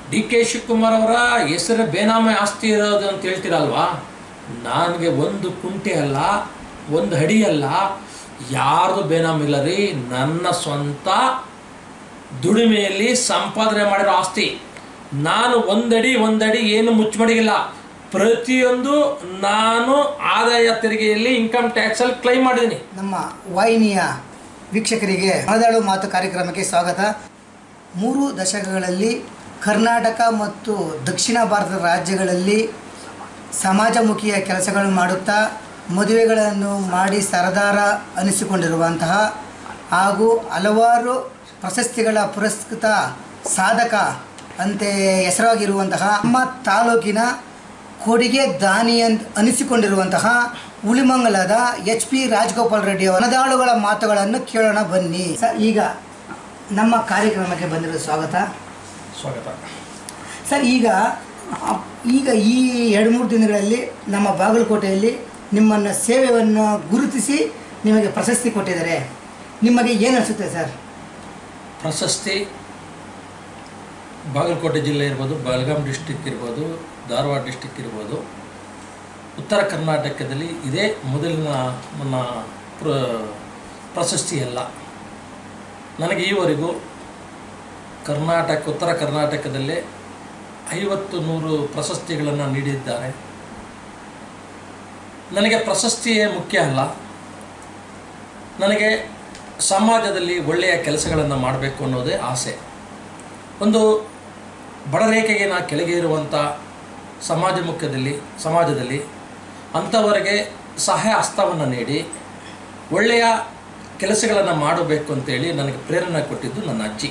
D K Shivakumar ಅವರ ಹೆಸರು ಬೇನಾಮಿ ಆಸ್ತಿ ಇರೋದು ಅಂತ ಹೇಳ್ತೀರಲ್ವಾ ನನಗೆ ಒಂದು ಕುಂಟೆ ಅಲ್ಲ ಒಂದು ಅಡಿ ಅಲ್ಲ ಯಾರ್ದು ಬೇನಾಮಿ ಇಲ್ಲ ರೀ ನನ್ನ ಸ್ವಂತ ದುಡಿಮೆಯಲ್ಲಿ ಸಂಪಾದನೆ ಮಾಡಿರೋ ಆಸ್ತಿ ನಾನು ಒಂದಡಿ ಒಂದಡಿ ಏನು ಮುಚ್ಚಮಡಿಗಿಲ್ಲ ಪ್ರತಿಯೊಂದು ನಾನು ಆದಾಯ ತೆರಿಗೆಯಲ್ಲಿ ಇನ್ಕಮ್ ಟ್ಯಾಕ್ಸಲ್ಲಿ ಕ್ಲೈಮ್ ಮಾಡಿದ್ದೀನಿ ನಮ್ಮ ವಾಹಿನಿಯ ವೀಕ್ಷಕರಿಗೆ ಮನದಾಳು ಮಾತು ಕಾರ್ಯಕ್ರಮಕ್ಕೆ ಸ್ವಾಗತ ಮೂರು ದಶಕಗಳಲ್ಲಿ ಕರ್ನಾಟಕ ಮತ್ತು ದಕ್ಷಿಣ ಭಾರತದ ರಾಜ್ಯಗಳಲ್ಲಿ ಸಮಾಜಮುಖಿಯ ಕೆಲಸಗಳನ್ನು ಮಾಡುತ್ತಾ ಮದುವೆಗಳನ್ನು ಮಾಡಿ ಸರದಾರ ಅನಿಸಿಕೊಂಡಿರುವಂತಹ ಹಾಗೂ ಹಲವಾರು ಪ್ರಶಸ್ತಿಗಳ ಪುರಸ್ಕೃತ ಸಾಧಕ ಅಂತೆ ಹೆಸರಾಗಿರುವಂತಹ ನಮ್ಮ ತಾಲೂಕಿನ ಕೊಡುಗೆ ದಾನಿ ಅಂತ ಅನಿಸಿಕೊಂಡಿರುವಂತಹ ಉಳಿಮಂಗಲದ ಎಚ್ ಪಿ ರಾಜಗೋಪಾಲ್ ರೆಡ್ಡಿ ಅವರ ಮನದಾಳುಗಳ ಮಾತುಗಳನ್ನು ಕೇಳೋಣ ಬನ್ನಿ ಸರ್ ಈಗ ನಮ್ಮ ಕಾರ್ಯಕ್ರಮಕ್ಕೆ ಬಂದಿರೋ ಸ್ವಾಗತ ಸ್ವಾಗತ ಸರ್ ಈಗ ಅ- ಈಗ ಈ ಎರಡು ಮೂರು ದಿನಗಳಲ್ಲಿ ನಮ್ಮ ಬಾಗಲಕೋಟೆಯಲ್ಲಿ ನಿಮ್ಮನ್ನು ಸೇವೆಯನ್ನು ಗುರುತಿಸಿ ನಿಮಗೆ ಪ್ರಶಸ್ತಿ ಕೊಟ್ಟಿದ್ದಾರೆ ನಿಮಗೆ ಏನು ಅನಿಸುತ್ತೆ ಸರ್ ಪ್ರಶಸ್ತಿ ಬಾಗಲಕೋಟೆ ಜಿಲ್ಲೆ ಇರ್ಬೋದು ಬೆಳಗಾಂ ಡಿಸ್ಟಿಕ್ ಇರ್ಬೋದು ಧಾರವಾಡ ಡಿಸ್ಟಿಕ್ ಇರ್ಬೋದು ಉತ್ತರ ಕರ್ನಾಟಕದಲ್ಲಿ ಇದೇ ಮೊದಲಿನ ನನ್ನ ಪ್ರ ಪ್ರಶಸ್ತಿ ಅಲ್ಲ ನನಗೆ ಈವರೆಗೂ ಕರ್ನಾಟಕ ಉತ್ತರ ಕರ್ನಾಟಕದಲ್ಲೇ ಐವತ್ತು ನೂರು ಪ್ರಶಸ್ತಿಗಳನ್ನು ನೀಡಿದ್ದಾರೆ ನನಗೆ ಪ್ರಶಸ್ತಿಯೇ ಮುಖ್ಯ ಅಲ್ಲ ನನಗೆ ಸಮಾಜದಲ್ಲಿ ಒಳ್ಳೆಯ ಕೆಲಸಗಳನ್ನು ಮಾಡಬೇಕು ಅನ್ನೋದೇ ಆಸೆ ಒಂದು ಬಡರೇಖೆಗೆ ನಾ ಕೆಳಗೆ ಇರುವಂಥ ಸಮಾಜ ಮುಖ್ಯದಲ್ಲಿ ಸಮಾಜದಲ್ಲಿ ಅಂಥವರಿಗೆ ಸಹಾಯ ಹಸ್ತವನ್ನು ನೀಡಿ ಒಳ್ಳೆಯ ಕೆಲಸಗಳನ್ನು ಮಾಡಬೇಕು ಅಂತೇಳಿ ನನಗೆ ಪ್ರೇರಣೆ ಕೊಟ್ಟಿದ್ದು ನನ್ನ ಅಜ್ಜಿ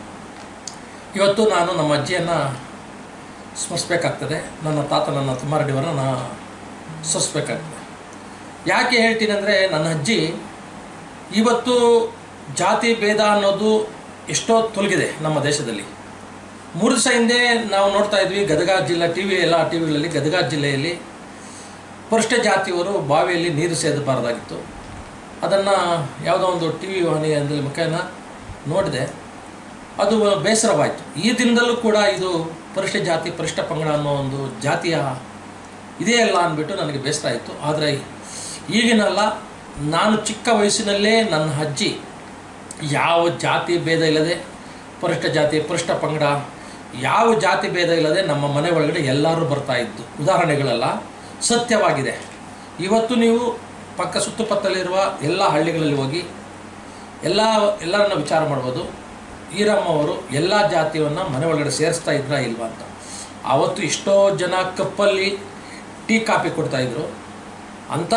ಇವತ್ತು ನಾನು ನಮ್ಮ ಅಜ್ಜಿಯನ್ನು ಸ್ಮರಿಸ್ಬೇಕಾಗ್ತದೆ ನನ್ನ ತಾತ ನನ್ನ ತುಮ್ಮಾರೆಡ್ಡಿಯವರನ್ನ ನಾ ಸ್ಮರಿಸ್ಬೇಕಾಗ್ತದೆ ಯಾಕೆ ಹೇಳ್ತೀನಿ ಅಂದರೆ ನನ್ನ ಅಜ್ಜಿ ಇವತ್ತು ಜಾತಿ ಭೇದ ಅನ್ನೋದು ಎಷ್ಟೋ ತೊಲಗಿದೆ ನಮ್ಮ ದೇಶದಲ್ಲಿ ಮೂರು ದಿವಸ ಹಿಂದೆ ನಾವು ನೋಡ್ತಾ ಇದ್ವಿ ಗದಗ ಜಿಲ್ಲೆ ಟಿ ವಿ ಎಲ್ಲ ಟಿ ವಿಗಳಲ್ಲಿ ಗದಗ ಜಿಲ್ಲೆಯಲ್ಲಿ ಪರಿಷ್ಠ ಜಾತಿಯವರು ಬಾವಿಯಲ್ಲಿ ನೀರು ಸೇದಬಾರ್ದಾಗಿತ್ತು ಅದನ್ನು ಯಾವುದೋ ಒಂದು ಟಿ ವಿ ವಾಹಿನಿಯ ಮುಖೇನ ನೋಡಿದೆ ಅದು ಬೇಸರವಾಯಿತು ಈ ದಿನದಲ್ಲೂ ಕೂಡ ಇದು ಪರಿಷ್ಠ ಜಾತಿ ಪರಿಷ್ಠ ಪಂಗಡ ಅನ್ನೋ ಒಂದು ಜಾತಿಯ ಇದೇ ಅಲ್ಲ ಅಂದ್ಬಿಟ್ಟು ನನಗೆ ಬೇಸರ ಆಯಿತು ಆದರೆ ಈಗಿನಲ್ಲ ನಾನು ಚಿಕ್ಕ ವಯಸ್ಸಿನಲ್ಲೇ ನನ್ನ ಅಜ್ಜಿ ಯಾವ ಜಾತಿ ಭೇದ ಇಲ್ಲದೆ ಪರಿಷ್ಠ ಜಾತಿ ಪರಿಷ್ಠ ಪಂಗಡ ಯಾವ ಜಾತಿ ಭೇದ ಇಲ್ಲದೆ ನಮ್ಮ ಮನೆ ಒಳಗಡೆ ಎಲ್ಲರೂ ಬರ್ತಾ ಇದ್ದು ಉದಾಹರಣೆಗಳೆಲ್ಲ ಸತ್ಯವಾಗಿದೆ ಇವತ್ತು ನೀವು ಪಕ್ಕ ಸುತ್ತಮುತ್ತಲಿರುವ ಎಲ್ಲ ಹಳ್ಳಿಗಳಲ್ಲಿ ಹೋಗಿ ಎಲ್ಲ ಎಲ್ಲರನ್ನ ವಿಚಾರ ಮಾಡ್ಬೋದು ಈರಮ್ಮ ಅವರು ಎಲ್ಲ ಜಾತಿಯನ್ನು ಮನೆ ಒಳಗಡೆ ಸೇರಿಸ್ತಾ ಇದ್ರಾ ಇಲ್ವಾ ಅಂತ ಆವತ್ತು ಎಷ್ಟೋ ಜನ ಕಪ್ಪಲ್ಲಿ ಟೀ ಕಾಫಿ ಕೊಡ್ತಾಯಿದ್ರು ಅಂಥ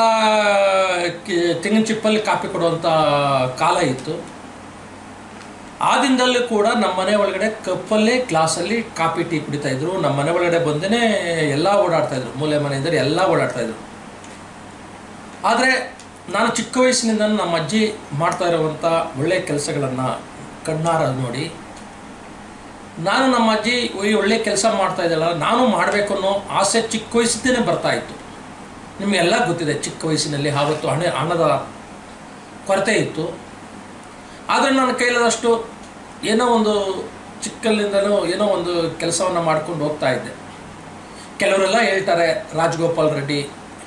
ಕಿ- ತೆಂಗಿನ ಚಿಪ್ಪಲ್ಲಿ ಕಾಫಿ ಕೊಡುವಂಥ ಕಾಲ ಇತ್ತು ಆ ದಿನದಲ್ಲೂ ಕೂಡ ನಮ್ಮ ಮನೆ ಒಳಗಡೆ ಕಪ್ಪಲ್ಲೇ ಗ್ಲಾಸಲ್ಲಿ ಕಾಫಿ ಟೀ ಕುಡಿತಾ ಇದ್ರು ನಮ್ಮ ಮನೆ ಒಳಗಡೆ ಬಂದೇ ಎಲ್ಲ ಓಡಾಡ್ತಾ ಇದ್ರು ಮೂಲೆ ಮನೆಯಿಂದ ಎಲ್ಲ ಓಡಾಡ್ತಾ ಇದ್ರು ಆದರೆ ನಾನು ಚಿಕ್ಕ ವಯಸ್ಸಿನಿಂದ ನಮ್ಮ ಅಜ್ಜಿ ಮಾಡ್ತಾ ಇರುವಂಥ ಒಳ್ಳೆಯ ಕೆಲಸಗಳನ್ನು ಕಣ್ಣಾರ ನೋಡಿ ನಾನು ನಮ್ಮ ಅಜ್ಜಿ ಈ ಒಳ್ಳೆ ಕೆಲಸ ಮಾಡ್ತಾ ಇದ್ದಲ್ಲ ನಾನು ಮಾಡಬೇಕು ಅನ್ನೋ ಆಸೆ ಚಿಕ್ಕ ವಯಸ್ಸಿದ್ದೇನೆ ಬರ್ತಾ ಇತ್ತು ನಿಮಗೆಲ್ಲ ಗೊತ್ತಿದೆ ಚಿಕ್ಕ ವಯಸ್ಸಿನಲ್ಲಿ ಆವತ್ತು ಹಣ ಹಣದ ಕೊರತೆ ಇತ್ತು ಆದರೆ ನನ್ನ ಕೈಲಾದಷ್ಟು ಏನೋ ಒಂದು ಚಿಕ್ಕಲ್ಲಿಂದಲೂ ಏನೋ ಒಂದು ಕೆಲಸವನ್ನು ಮಾಡ್ಕೊಂಡು ಹೋಗ್ತಾ ಇದ್ದೆ ಕೆಲವರೆಲ್ಲ ಹೇಳ್ತಾರೆ ರಾಜಗೋಪಾಲ್ ರೆಡ್ಡಿ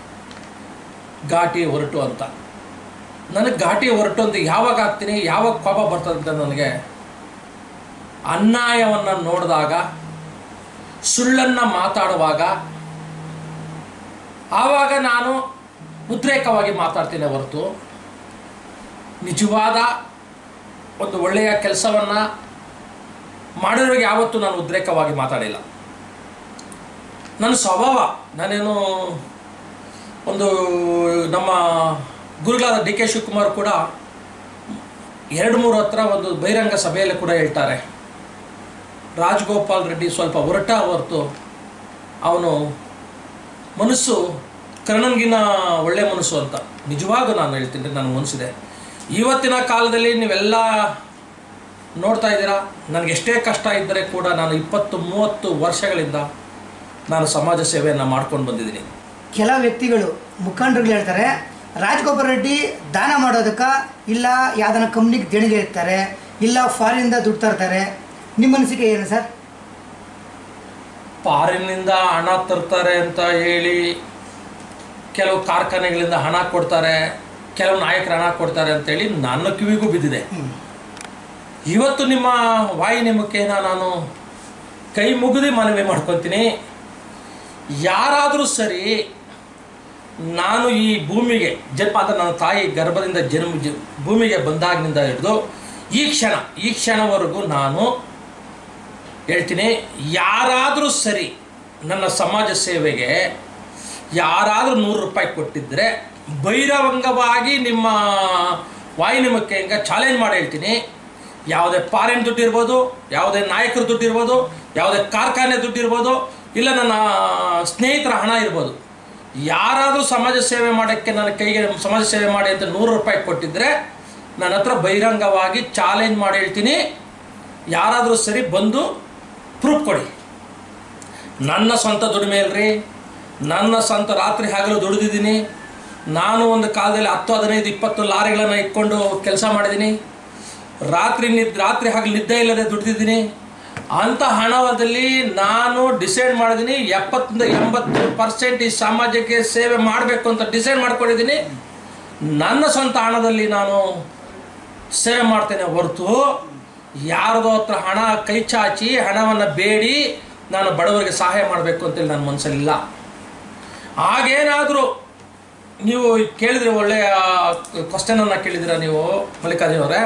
ಘಾಟಿ ಹೊರಟು ಅಂತ ನನಗೆ ಘಾಟಿ ಹೊರಟು ಅಂತ ಯಾವಾಗ ಆಗ್ತೀನಿ ಯಾವಾಗ ಕೋಪ ಬರ್ತದೆ ಅಂತ ನನಗೆ ಅನ್ಯಾಯವನ್ನು ನೋಡಿದಾಗ ಸುಳ್ಳನ್ನು ಮಾತಾಡುವಾಗ ಆವಾಗ ನಾನು ಉದ್ರೇಕವಾಗಿ ಮಾತಾಡ್ತೀನಿ ಹೊರತು ನಿಜವಾದ ಒಂದು ಒಳ್ಳೆಯ ಕೆಲಸವನ್ನು ಮಾಡಿರೋರಿಗೆ ಯಾವತ್ತೂ ನಾನು ಉದ್ರೇಕವಾಗಿ ಮಾತಾಡಿಲ್ಲ ನನ್ನ ಸ್ವಭಾವ ನಾನೇನು ಒಂದು ನಮ್ಮ ಗುರುಗಳಾದ ಡಿ ಕೆ ಶಿವಕುಮಾರ್ ಕೂಡ ಎರಡು ಮೂರು ಹತ್ರ ಒಂದು ಬಹಿರಂಗ ಸಭೆಯಲ್ಲಿ ಕೂಡ ಹೇಳ್ತಾರೆ ರಾಜಗೋಪಾಲ್ ರೆಡ್ಡಿ ಸ್ವಲ್ಪ ಹೊರಟ ಹೊರತು ಅವನು ಮನಸ್ಸು ಕರ್ಣನ್ಗಿನ ಒಳ್ಳೆ ಮನಸ್ಸು ಅಂತ ನಿಜವಾಗೂ ನಾನು ಹೇಳ್ತೀನಿ ನನ್ನ ಮನಸ್ಸಿದೆ ಇವತ್ತಿನ ಕಾಲದಲ್ಲಿ ನೀವೆಲ್ಲ ನೋಡ್ತಾ ಇದ್ದೀರಾ ನನಗೆ ಎಷ್ಟೇ ಕಷ್ಟ ಇದ್ದರೆ ಕೂಡ ನಾನು ಇಪ್ಪತ್ತು ಮೂವತ್ತು ವರ್ಷಗಳಿಂದ ನಾನು ಸಮಾಜ ಸೇವೆಯನ್ನು ಮಾಡ್ಕೊಂಡು ಬಂದಿದ್ದೀನಿ ಕೆಲ ವ್ಯಕ್ತಿಗಳು ಮುಖಂಡರುಗಳು ಹೇಳ್ತಾರೆ ರಾಜಗೋಪಾಲ್ ರೆಡ್ಡಿ ದಾನ ಮಾಡೋದಕ್ಕೆ ಇಲ್ಲ ಯಾವ್ದನ್ನ ಕಂಪ್ನಿಗೆ ದೇಣಿಗೆ ಇರ್ತಾರೆ ಇಲ್ಲ ಫಾರಿನಿಂದ ದುಡ್ಡು ತರ್ತಾರೆ ನಿಮ್ಮ ಅನಿಸಿಕೆ ಏನು ಸರ್ ಫಾರಿನ್ನಿಂದ ಹಣ ತರ್ತಾರೆ ಅಂತ ಹೇಳಿ ಕೆಲವು ಕಾರ್ಖಾನೆಗಳಿಂದ ಹಣ ಕೊಡ್ತಾರೆ ಕೆಲವು ನಾಯಕರು ಹಣ ಕೊಡ್ತಾರೆ ಅಂತೇಳಿ ನನ್ನ ಕಿವಿಗೂ ಬಿದ್ದಿದೆ ಹ್ಮ್. ಇವತ್ತು ನಿಮ್ಮ ವಾಹಿನಿ ಮುಖೇನ ನಾನು ಕೈ ಮುಗಿದು ಮನವಿ ಮಾಡ್ಕೊತೀನಿ ಯಾರಾದರೂ ಸರಿ ನಾನು ಈ ಭೂಮಿಗೆ ಜನ್ಮ ಅಂತ ನನ್ನ ತಾಯಿ ಗರ್ಭದಿಂದ ಜನ್ಮ ಜ ಭೂಮಿಗೆ ಬಂದಾಗಿನಿಂದ ಹಿಡಿದು ಈ ಕ್ಷಣ ಈ ಕ್ಷಣವರೆಗೂ ನಾನು ಹೇಳ್ತೀನಿ ಯಾರಾದರೂ ಸರಿ ನನ್ನ ಸಮಾಜ ಸೇವೆಗೆ ಯಾರಾದರೂ ನೂರು ರೂಪಾಯಿ ಕೊಟ್ಟಿದ್ದರೆ ಬಹಿರಂಗವಾಗಿ ನಿಮ್ಮ ವಾಹಿನಿ ಮುಖೇಂಗ ಚಾಲೆಂಜ್ ಮಾಡಿ ಹೇಳ್ತೀನಿ ಯಾವುದೇ ಫಾರಿನ್ ದುಡ್ಡು ಇರ್ಬೋದು ಯಾವುದೇ ನಾಯಕರ ದುಡ್ಡು ಇರ್ಬೋದು ಯಾವುದೇ ಕಾರ್ಖಾನೆ ದುಡ್ಡು ಇರ್ಬೋದು ಇಲ್ಲ ನನ್ನ ಸ್ನೇಹಿತರ ಹಣ ಇರ್ಬೋದು ಯಾರಾದರೂ ಸಮಾಜ ಸೇವೆ ಮಾಡೋಕ್ಕೆ ನನ್ನ ಕೈಗೆ ಸಮಾಜ ಸೇವೆ ಮಾಡಿ ಅಂತ ನೂರು ರೂಪಾಯಿ ಕೊಟ್ಟಿದ್ದರೆ ನನ್ನ ಹತ್ರ ಬಹಿರಂಗವಾಗಿ ಚಾಲೆಂಜ್ ಮಾಡಿ ಹೇಳ್ತೀನಿ ಯಾರಾದರೂ ಸರಿ ಬಂದು ಪ್ರೂಫ್ ಕೊಡಿ ನನ್ನ ಸ್ವಂತ ದುಡಿಮೆ ಇಲ್ರಿ ನನ್ನ ಸ್ವಂತ ರಾತ್ರಿ ಹಗಲು ದುಡಿದಿದ್ದೀನಿ ನಾನು ಒಂದು ಕಾಲದಲ್ಲಿ ಹತ್ತು ಹದಿನೈದು ಇಪ್ಪತ್ತು ಲಾರಿಗಳನ್ನು ಇಟ್ಕೊಂಡು ಕೆಲಸ ಮಾಡಿದ್ದೀನಿ ರಾತ್ರಿ ನಿದ್ ರಾತ್ರಿ ಹಗಲು ನಿದ್ದೆ ಇಲ್ಲದೆ ದುಡಿದಿದ್ದೀನಿ ಅಂಥ ಹಣದಲ್ಲಿ ನಾನು ಡಿಸೈಡ್ ಮಾಡಿದ್ದೀನಿ ಎಪ್ಪತ್ತರಿಂದ ಎಂಬತ್ತು ಪರ್ಸೆಂಟ್ ಈ ಸಮಾಜಕ್ಕೆ ಸೇವೆ ಮಾಡಬೇಕು ಅಂತ ಡಿಸೈಡ್ ಮಾಡ್ಕೊಂಡಿದ್ದೀನಿ ನನ್ನ ಸ್ವಂತ ಹಣದಲ್ಲಿ ನಾನು ಸೇವೆ ಮಾಡ್ತೇನೆ ಹೊರತು ಯಾರದೋ ಹತ್ರ ಹಣ ಕೈ ಚಾಚಿ ಹಣವನ್ನು ಬೇಡಿ ನಾನು ಬಡವರಿಗೆ ಸಹಾಯ ಮಾಡಬೇಕು ಅಂತೇಳಿ ನನ್ನ ಮನಸ್ಸಲ್ಲಿಲ್ಲ ಹಾಗೇನಾದರೂ ನೀವು ಕೇಳಿದ್ರೆ ಒಳ್ಳೆಯ ಕ್ವಶನನ್ನು ಕೇಳಿದಿರ ನೀವು ಮಲ್ಲಿಕಾರ್ಜುನ ಅವರೇ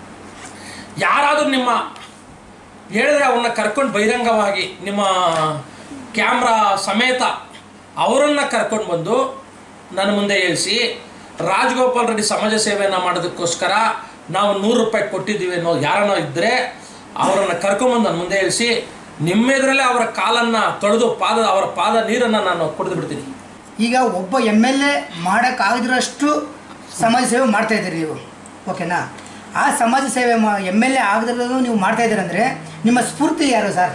ಯಾರಾದರೂ ನಿಮ್ಮ ಹೇಳಿದ್ರೆ ಅವನ್ನ ಕರ್ಕೊಂಡು ಬಹಿರಂಗವಾಗಿ ನಿಮ್ಮ ಕ್ಯಾಮ್ರಾ ಸಮೇತ ಅವರನ್ನು ಕರ್ಕೊಂಡು ಬಂದು ನನ್ನ ಮುಂದೆ ಹೇಳ್ಸಿ ರಾಜಗೋಪಾಲ್ ರೆಡ್ಡಿ ಸಮಾಜ ಸೇವೆಯನ್ನು ಮಾಡೋದಕ್ಕೋಸ್ಕರ ನಾವು ನೂರು ರೂಪಾಯಿ ಕೊಟ್ಟಿದ್ದೀವಿ ಅನ್ನೋ ಯಾರನ್ನೋ ಇದ್ದರೆ ಅವರನ್ನು ಕರ್ಕೊಂಬಂದು ನನ್ನ ಮುಂದೆ ಹೇಳ್ಸಿ ನಿಮ್ಮೆದುರಲ್ಲೇ ಅವರ ಕಾಲನ್ನು ತೊಳೆದು ಪಾದ ಅವರ ಪಾದ ನೀರನ್ನು ನಾನು ಕುಡಿದು ಬಿಡ್ತೀನಿ ಈಗ ಒಬ್ಬ ಎಮ್ ಎಲ್ ಎ ಮಾಡೋಕ್ಕಾಗದಿರೋಷ್ಟು ಸಮಾಜ ಸೇವೆ ಮಾಡ್ತಾ ಇದ್ದೀರಿ ನೀವು ಓಕೆನಾ ಆ ಸಮಾಜ ಸೇವೆ ಮಾ ಎಮ್ ಎಲ್ ಎ ಆಗದಿರೋದು ನೀವು ಮಾಡ್ತಾ ಇದ್ದೀರಂದರೆ ನಿಮ್ಮ ಸ್ಫೂರ್ತಿ ಯಾರು ಸರ್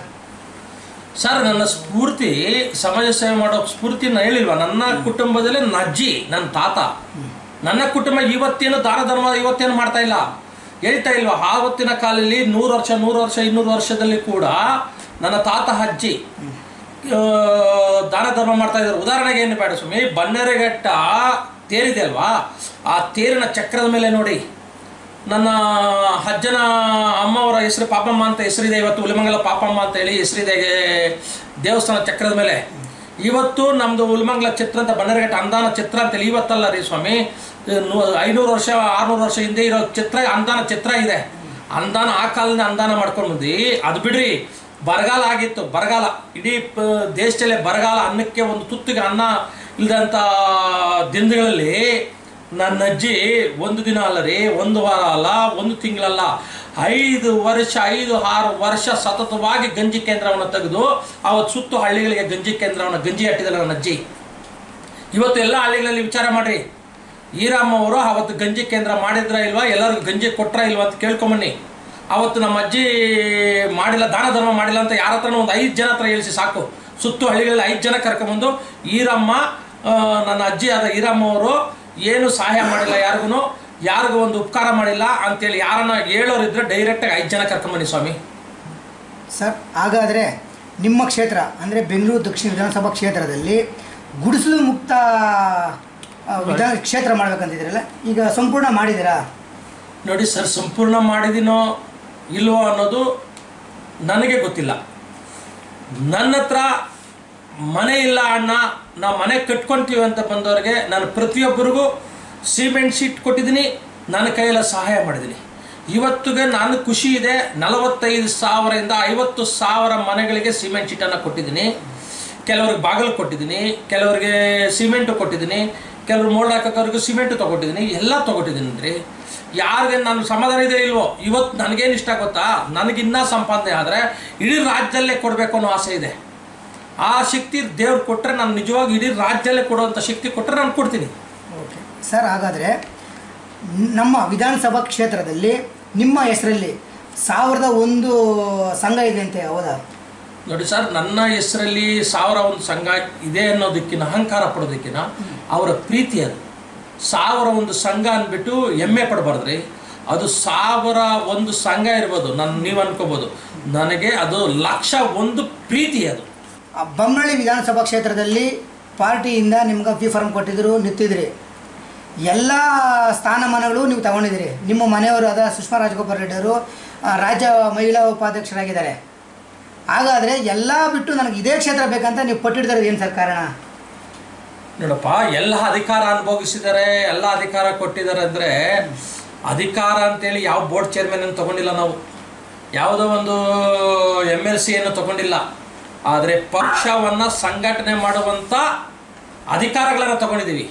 ಸರ್ ನನ್ನ ಸ್ಫೂರ್ತಿ ಸಮಾಜ ಸೇವೆ ಮಾಡೋ ಸ್ಫೂರ್ತಿ ನಾನು ಹೇಳಿಲ್ವಾ ನನ್ನ ಕುಟುಂಬದಲ್ಲಿ ನನ್ನ ಅಜ್ಜಿ ನನ್ನ ತಾತ ನನ್ನ ಕುಟುಂಬ ಇವತ್ತೇನು ದಾನ ಧರ್ಮ ಇವತ್ತೇನು ಮಾಡ್ತಾ ಇಲ್ಲ ಹೇಳ್ತಾ ಇಲ್ವಾ ಆವತ್ತಿನ ಕಾಲದಲ್ಲಿ ನೂರು ವರ್ಷ ನೂರು ವರ್ಷ ಇನ್ನೂರು ವರ್ಷದಲ್ಲಿ ಕೂಡ ನನ್ನ ತಾತ ಅಜ್ಜಿ ಆ, ದಾನ ಧರ್ಮ ಮಾಡ್ತಾ ಇದ್ದಾರೆ ಉದಾಹರಣೆಗೆ ಏನು ಬೇಡ ಸ್ವಾಮಿ ಬನ್ನೇರಘಟ್ಟ ತೇರಿದೆ ಅಲ್ವಾ ಆ ತೇರಿನ ಚಕ್ರದ ಮೇಲೆ ನೋಡಿ ನನ್ನ ಅಜ್ಜನ ಅಮ್ಮವರ ಹೆಸರು ಪಾಪಮ್ಮ ಅಂತ ಹೆಸರಿದೆ ಇವತ್ತು ಉಲಿಮಂಗಲ ಪಾಪಮ್ಮ ಅಂತ ಹೇಳಿ ಹೆಸರಿದೆ ದೇವಸ್ಥಾನ ಚಕ್ರದ ಮೇಲೆ ಇವತ್ತು ನಮ್ಮದು ಉಲಿಮಂಗಲ ಚಿತ್ರ ಅಂತ ಬನ್ನರಘಟ್ಟ ಅಂದಾನ ಚಿತ್ರ ಅಂತೇಳಿ ಇವತ್ತಲ್ಲ ರೀ ಸ್ವಾಮಿ ನೂ- ಐನೂರು ವರ್ಷ ಆರುನೂರು ವರ್ಷ ಹಿಂದೆ ಇರೋ ಚಿತ್ರ ಅಂದಾನ ಚಿತ್ರ ಇದೆ ಅಂದಾನ ಆ ಕಾಲದಿಂದ ಅಂದಾನ ಮಾಡ್ಕೊಂಡು ಬಂದು ಅದು ಬಿಡ್ರಿ ಬರಗಾಲ ಆಗಿತ್ತು ಬರಗಾಲ ಇಡೀ ಪ- ದೇಶದಲ್ಲೇ ಬರಗಾಲ ಅನ್ನಕ್ಕೆ ಒಂದು ತುತ್ತಿಗೆ ಅನ್ನ ಇಲ್ಲದಂಥ ದಿನಗಳಲ್ಲಿ ನನ್ನ ಅಜ್ಜಿ ಒಂದು ದಿನ ಅಲ್ಲ ರೀ ಒಂದು ವಾರ ಅಲ್ಲ ಒಂದು ತಿಂಗಳಲ್ಲ ಐದು ವರ್ಷ ಐದು ಆರು ವರ್ಷ ಸತತವಾಗಿ ಗಂಜಿ ಕೇಂದ್ರವನ್ನು ತೆಗೆದು ಅವತ್ತು ಸುತ್ತು ಹಳ್ಳಿಗಳಿಗೆ ಗಂಜಿ ಕೇಂದ್ರವನ್ನು ಗಂಜಿ ಹಟ್ಟಿದಲ್ಲ ನನ್ನ ಅಜ್ಜಿ ಇವತ್ತು ಎಲ್ಲ ಹಳ್ಳಿಗಳಲ್ಲಿ ವಿಚಾರ ಮಾಡ್ರಿ ಈರಮ್ಮ ಅವರು ಅವತ್ತು ಗಂಜಿ ಕೇಂದ್ರ ಮಾಡಿದ್ರ ಇಲ್ವಾ ಎಲ್ಲರಿಗೂ ಗಂಜಿ ಕೊಟ್ರ ಇಲ್ವಾ ಅಂತ ಕೇಳ್ಕೊಂಬನ್ನಿ ಅವತ್ತು ನಮ್ಮ ಅಜ್ಜಿ ಮಾಡಿಲ್ಲ ದಾನ ಧರ್ಮ ಮಾಡಿಲ್ಲ ಅಂತ ಯಾರ ಹತ್ರನೂ ಒಂದು ಐದು ಜನ ಹತ್ರ ಹೇಳಿಸಿ ಸಾಕು ಸುತ್ತು ಹಳ್ಳಿಗಳಲ್ಲಿ ಐದು ಜನ ಕರ್ಕೊಂಬಂದು ಈರಮ್ಮ ಆ, ನನ್ನ ಅಜ್ಜಿ ಆದ ಈರಮ್ಮ ಅವರು ಏನು ಸಹಾಯ ಮಾಡಿಲ್ಲ ಯಾರಿಗೂ ಯಾರಿಗೂ ಒಂದು ಉಪಕಾರ ಮಾಡಿಲ್ಲ ಅಂತೇಳಿ ಯಾರನ್ನ ಹೇಳೋರಿದ್ರೆ ಡೈರೆಕ್ಟಾಗಿ ಐದು ಜನ ಕರ್ಕೊಂಬನ್ನಿ ಸ್ವಾಮಿ ಸರ್ ಹಾಗಾದರೆ ನಿಮ್ಮ ಕ್ಷೇತ್ರ ಅಂದರೆ ಬೆಂಗಳೂರು ದಕ್ಷಿಣ ವಿಧಾನಸಭಾ ಕ್ಷೇತ್ರದಲ್ಲಿ ಗುಡಿಸಲು ಮುಕ್ತ ಆ, ವಿಧಾನ ಕ್ಷೇತ್ರ ಮಾಡ್ಬೇಕಂತಿದ್ದೀರಲ್ಲ ಈಗ ಸಂಪೂರ್ಣ ಮಾಡಿದ್ದೀರಾ ನೋಡಿ ಸರ್ ಸಂಪೂರ್ಣ ಮಾಡಿದ್ದೀನೋ ಇಲ್ವೋ ಅನ್ನೋದು ನನಗೆ ಗೊತ್ತಿಲ್ಲ ನನ್ನ ಹತ್ರ ಮನೆ ಇಲ್ಲ ಅಣ್ಣ ನಾವು ಮನೆ ಕಟ್ಕೊಳ್ತೀವಿ ಅಂತ ಬಂದವ್ರಿಗೆ ನಾನು ಪ್ರತಿಯೊಬ್ಬರಿಗೂ ಸಿಮೆಂಟ್ ಶೀಟ್ ಕೊಟ್ಟಿದ್ದೀನಿ ನನ್ನ ಕೈಯೆಲ್ಲ ಸಹಾಯ ಮಾಡಿದ್ದೀನಿ ಇವತ್ತಿಗೆ ನಾನು ಖುಷಿ ಇದೆ ನಲವತ್ತೈದು ಸಾವಿರದಿಂದ ಐವತ್ತು ಸಾವಿರ ಮನೆಗಳಿಗೆ ಸಿಮೆಂಟ್ ಶೀಟನ್ನು ಕೊಟ್ಟಿದ್ದೀನಿ ಕೆಲವ್ರಿಗೆ ಬಾಗಿಲು ಕೊಟ್ಟಿದ್ದೀನಿ ಕೆಲವರಿಗೆ ಸಿಮೆಂಟು ಕೊಟ್ಟಿದ್ದೀನಿ ಕೆಲವ್ರು ಮೋಲ್ಡ್ ಹಾಕೋರಿಗೆ ಸಿಮೆಂಟು ತೊಗೊಟ್ಟಿದ್ದೀನಿ ಎಲ್ಲ ತೊಗೊಟ್ಟಿದ್ದೀನಿ ರೀ ಯಾರಿಗೆ ನಾನು ಸಮಾಧಾನ ಇದೆ ಇಲ್ವೋ ಇವತ್ತು ನನಗೇನು ಇಷ್ಟ ಗೊತ್ತಾ ನನಗಿನ್ನ ಸಂಪಾದನೆ ಆದರೆ ಇಡೀ ರಾಜ್ಯದಲ್ಲೇ ಕೊಡಬೇಕು ಅನ್ನೋ ಆಸೆ ಇದೆ ಆ ಶಕ್ತಿ ದೇವ್ರು ಕೊಟ್ಟರೆ ನಾನು ನಿಜವಾಗಿ ಇಡೀ ರಾಜ್ಯದಲ್ಲೇ ಕೊಡುವಂಥ ಶಕ್ತಿ ಕೊಟ್ಟರೆ ನಾನು ಕೊಡ್ತೀನಿ ಓಕೆ ಸರ್ ಹಾಗಾದರೆ ನಮ್ಮ ವಿಧಾನಸಭಾ ಕ್ಷೇತ್ರದಲ್ಲಿ ನಿಮ್ಮ ಹೆಸರಲ್ಲಿ ಸಾವಿರದ ಒಂದು ಸಂಘ ಇದೆ ಅಂತೆ ಹೌದಾ ನೋಡಿ ಸರ್ ನನ್ನ ಹೆಸರಲ್ಲಿ ಸಾವಿರ ಒಂದು ಸಂಘ ಇದೆ ಅನ್ನೋದಕ್ಕಿಂತ ಅಹಂಕಾರ ಪಡೋದಕ್ಕಿಂತ ಅವರ ಪ್ರೀತಿ ಅದು ಸಾವಿರ ಒಂದು ಸಂಘ ಅಂದ್ಬಿಟ್ಟು ಹೆಮ್ಮೆ ಪಡಬಾರ್ದ್ರಿ ಅದು ಸಾವಿರ ಒಂದು ಸಂಘ ಇರ್ಬೋದು ನಾನು ನೀವು ಅನ್ಕೋಬೋದು ನನಗೆ ಅದು ಲಕ್ಷ ಒಂದು ಪ್ರೀತಿ ಅದು ಆ ಬೊಮ್ಮನಹಳ್ಳಿ ವಿಧಾನಸಭಾ ಕ್ಷೇತ್ರದಲ್ಲಿ ಪಾರ್ಟಿಯಿಂದ ನಿಮ್ಗೆ ವಿ ಫಾರ್ಮ್ ಕೊಟ್ಟಿದ್ರು ನಿಂತಿದ್ರಿ ಎಲ್ಲ ಸ್ಥಾನಮಾನಗಳು ನೀವು ತಗೊಂಡಿದ್ದೀರಿ ನಿಮ್ಮ ಮನೆಯವರು ಆದ ಸುಷ್ಮಾ ರಾಜಗೋಪಾಲ್ ರೆಡ್ಡಿಯವರು ಆ, ರಾಜ್ಯ ಮಹಿಳಾ ಉಪಾಧ್ಯಕ್ಷರಾಗಿದ್ದಾರೆ ಹಾಗಾದರೆ ಎಲ್ಲ ಬಿಟ್ಟು ನನಗೆ ಇದೇ ಕ್ಷೇತ್ರ ಬೇಕಂತ ನೀವು ಪಟ್ಟಿಡ್ತಾರೆ ಏನು ಸರ್ ಕಾರಣ ನೋಡಪ್ಪ ಎಲ್ಲ ಅಧಿಕಾರ ಅನುಭವಿಸಿದ್ದಾರೆ ಎಲ್ಲ ಅಧಿಕಾರ ಕೊಟ್ಟಿದ್ದಾರೆ ಅಂದರೆ ಅಧಿಕಾರ ಅಂತೇಳಿ ಯಾವ ಬೋರ್ಡ್ ಚೇರ್ಮನ್ ಅನ್ನು ತಗೊಂಡಿಲ್ಲ ನಾವು ಯಾವುದೋ ಒಂದು ಎಮ್ ಎಲ್ ಸಿ ಏನು ತಗೊಂಡಿಲ್ಲ ಆದರೆ ಪಕ್ಷವನ್ನು ಸಂಘಟನೆ ಮಾಡುವಂಥ ಅಧಿಕಾರಗಳನ್ನು ತಗೊಂಡಿದ್ದೀವಿ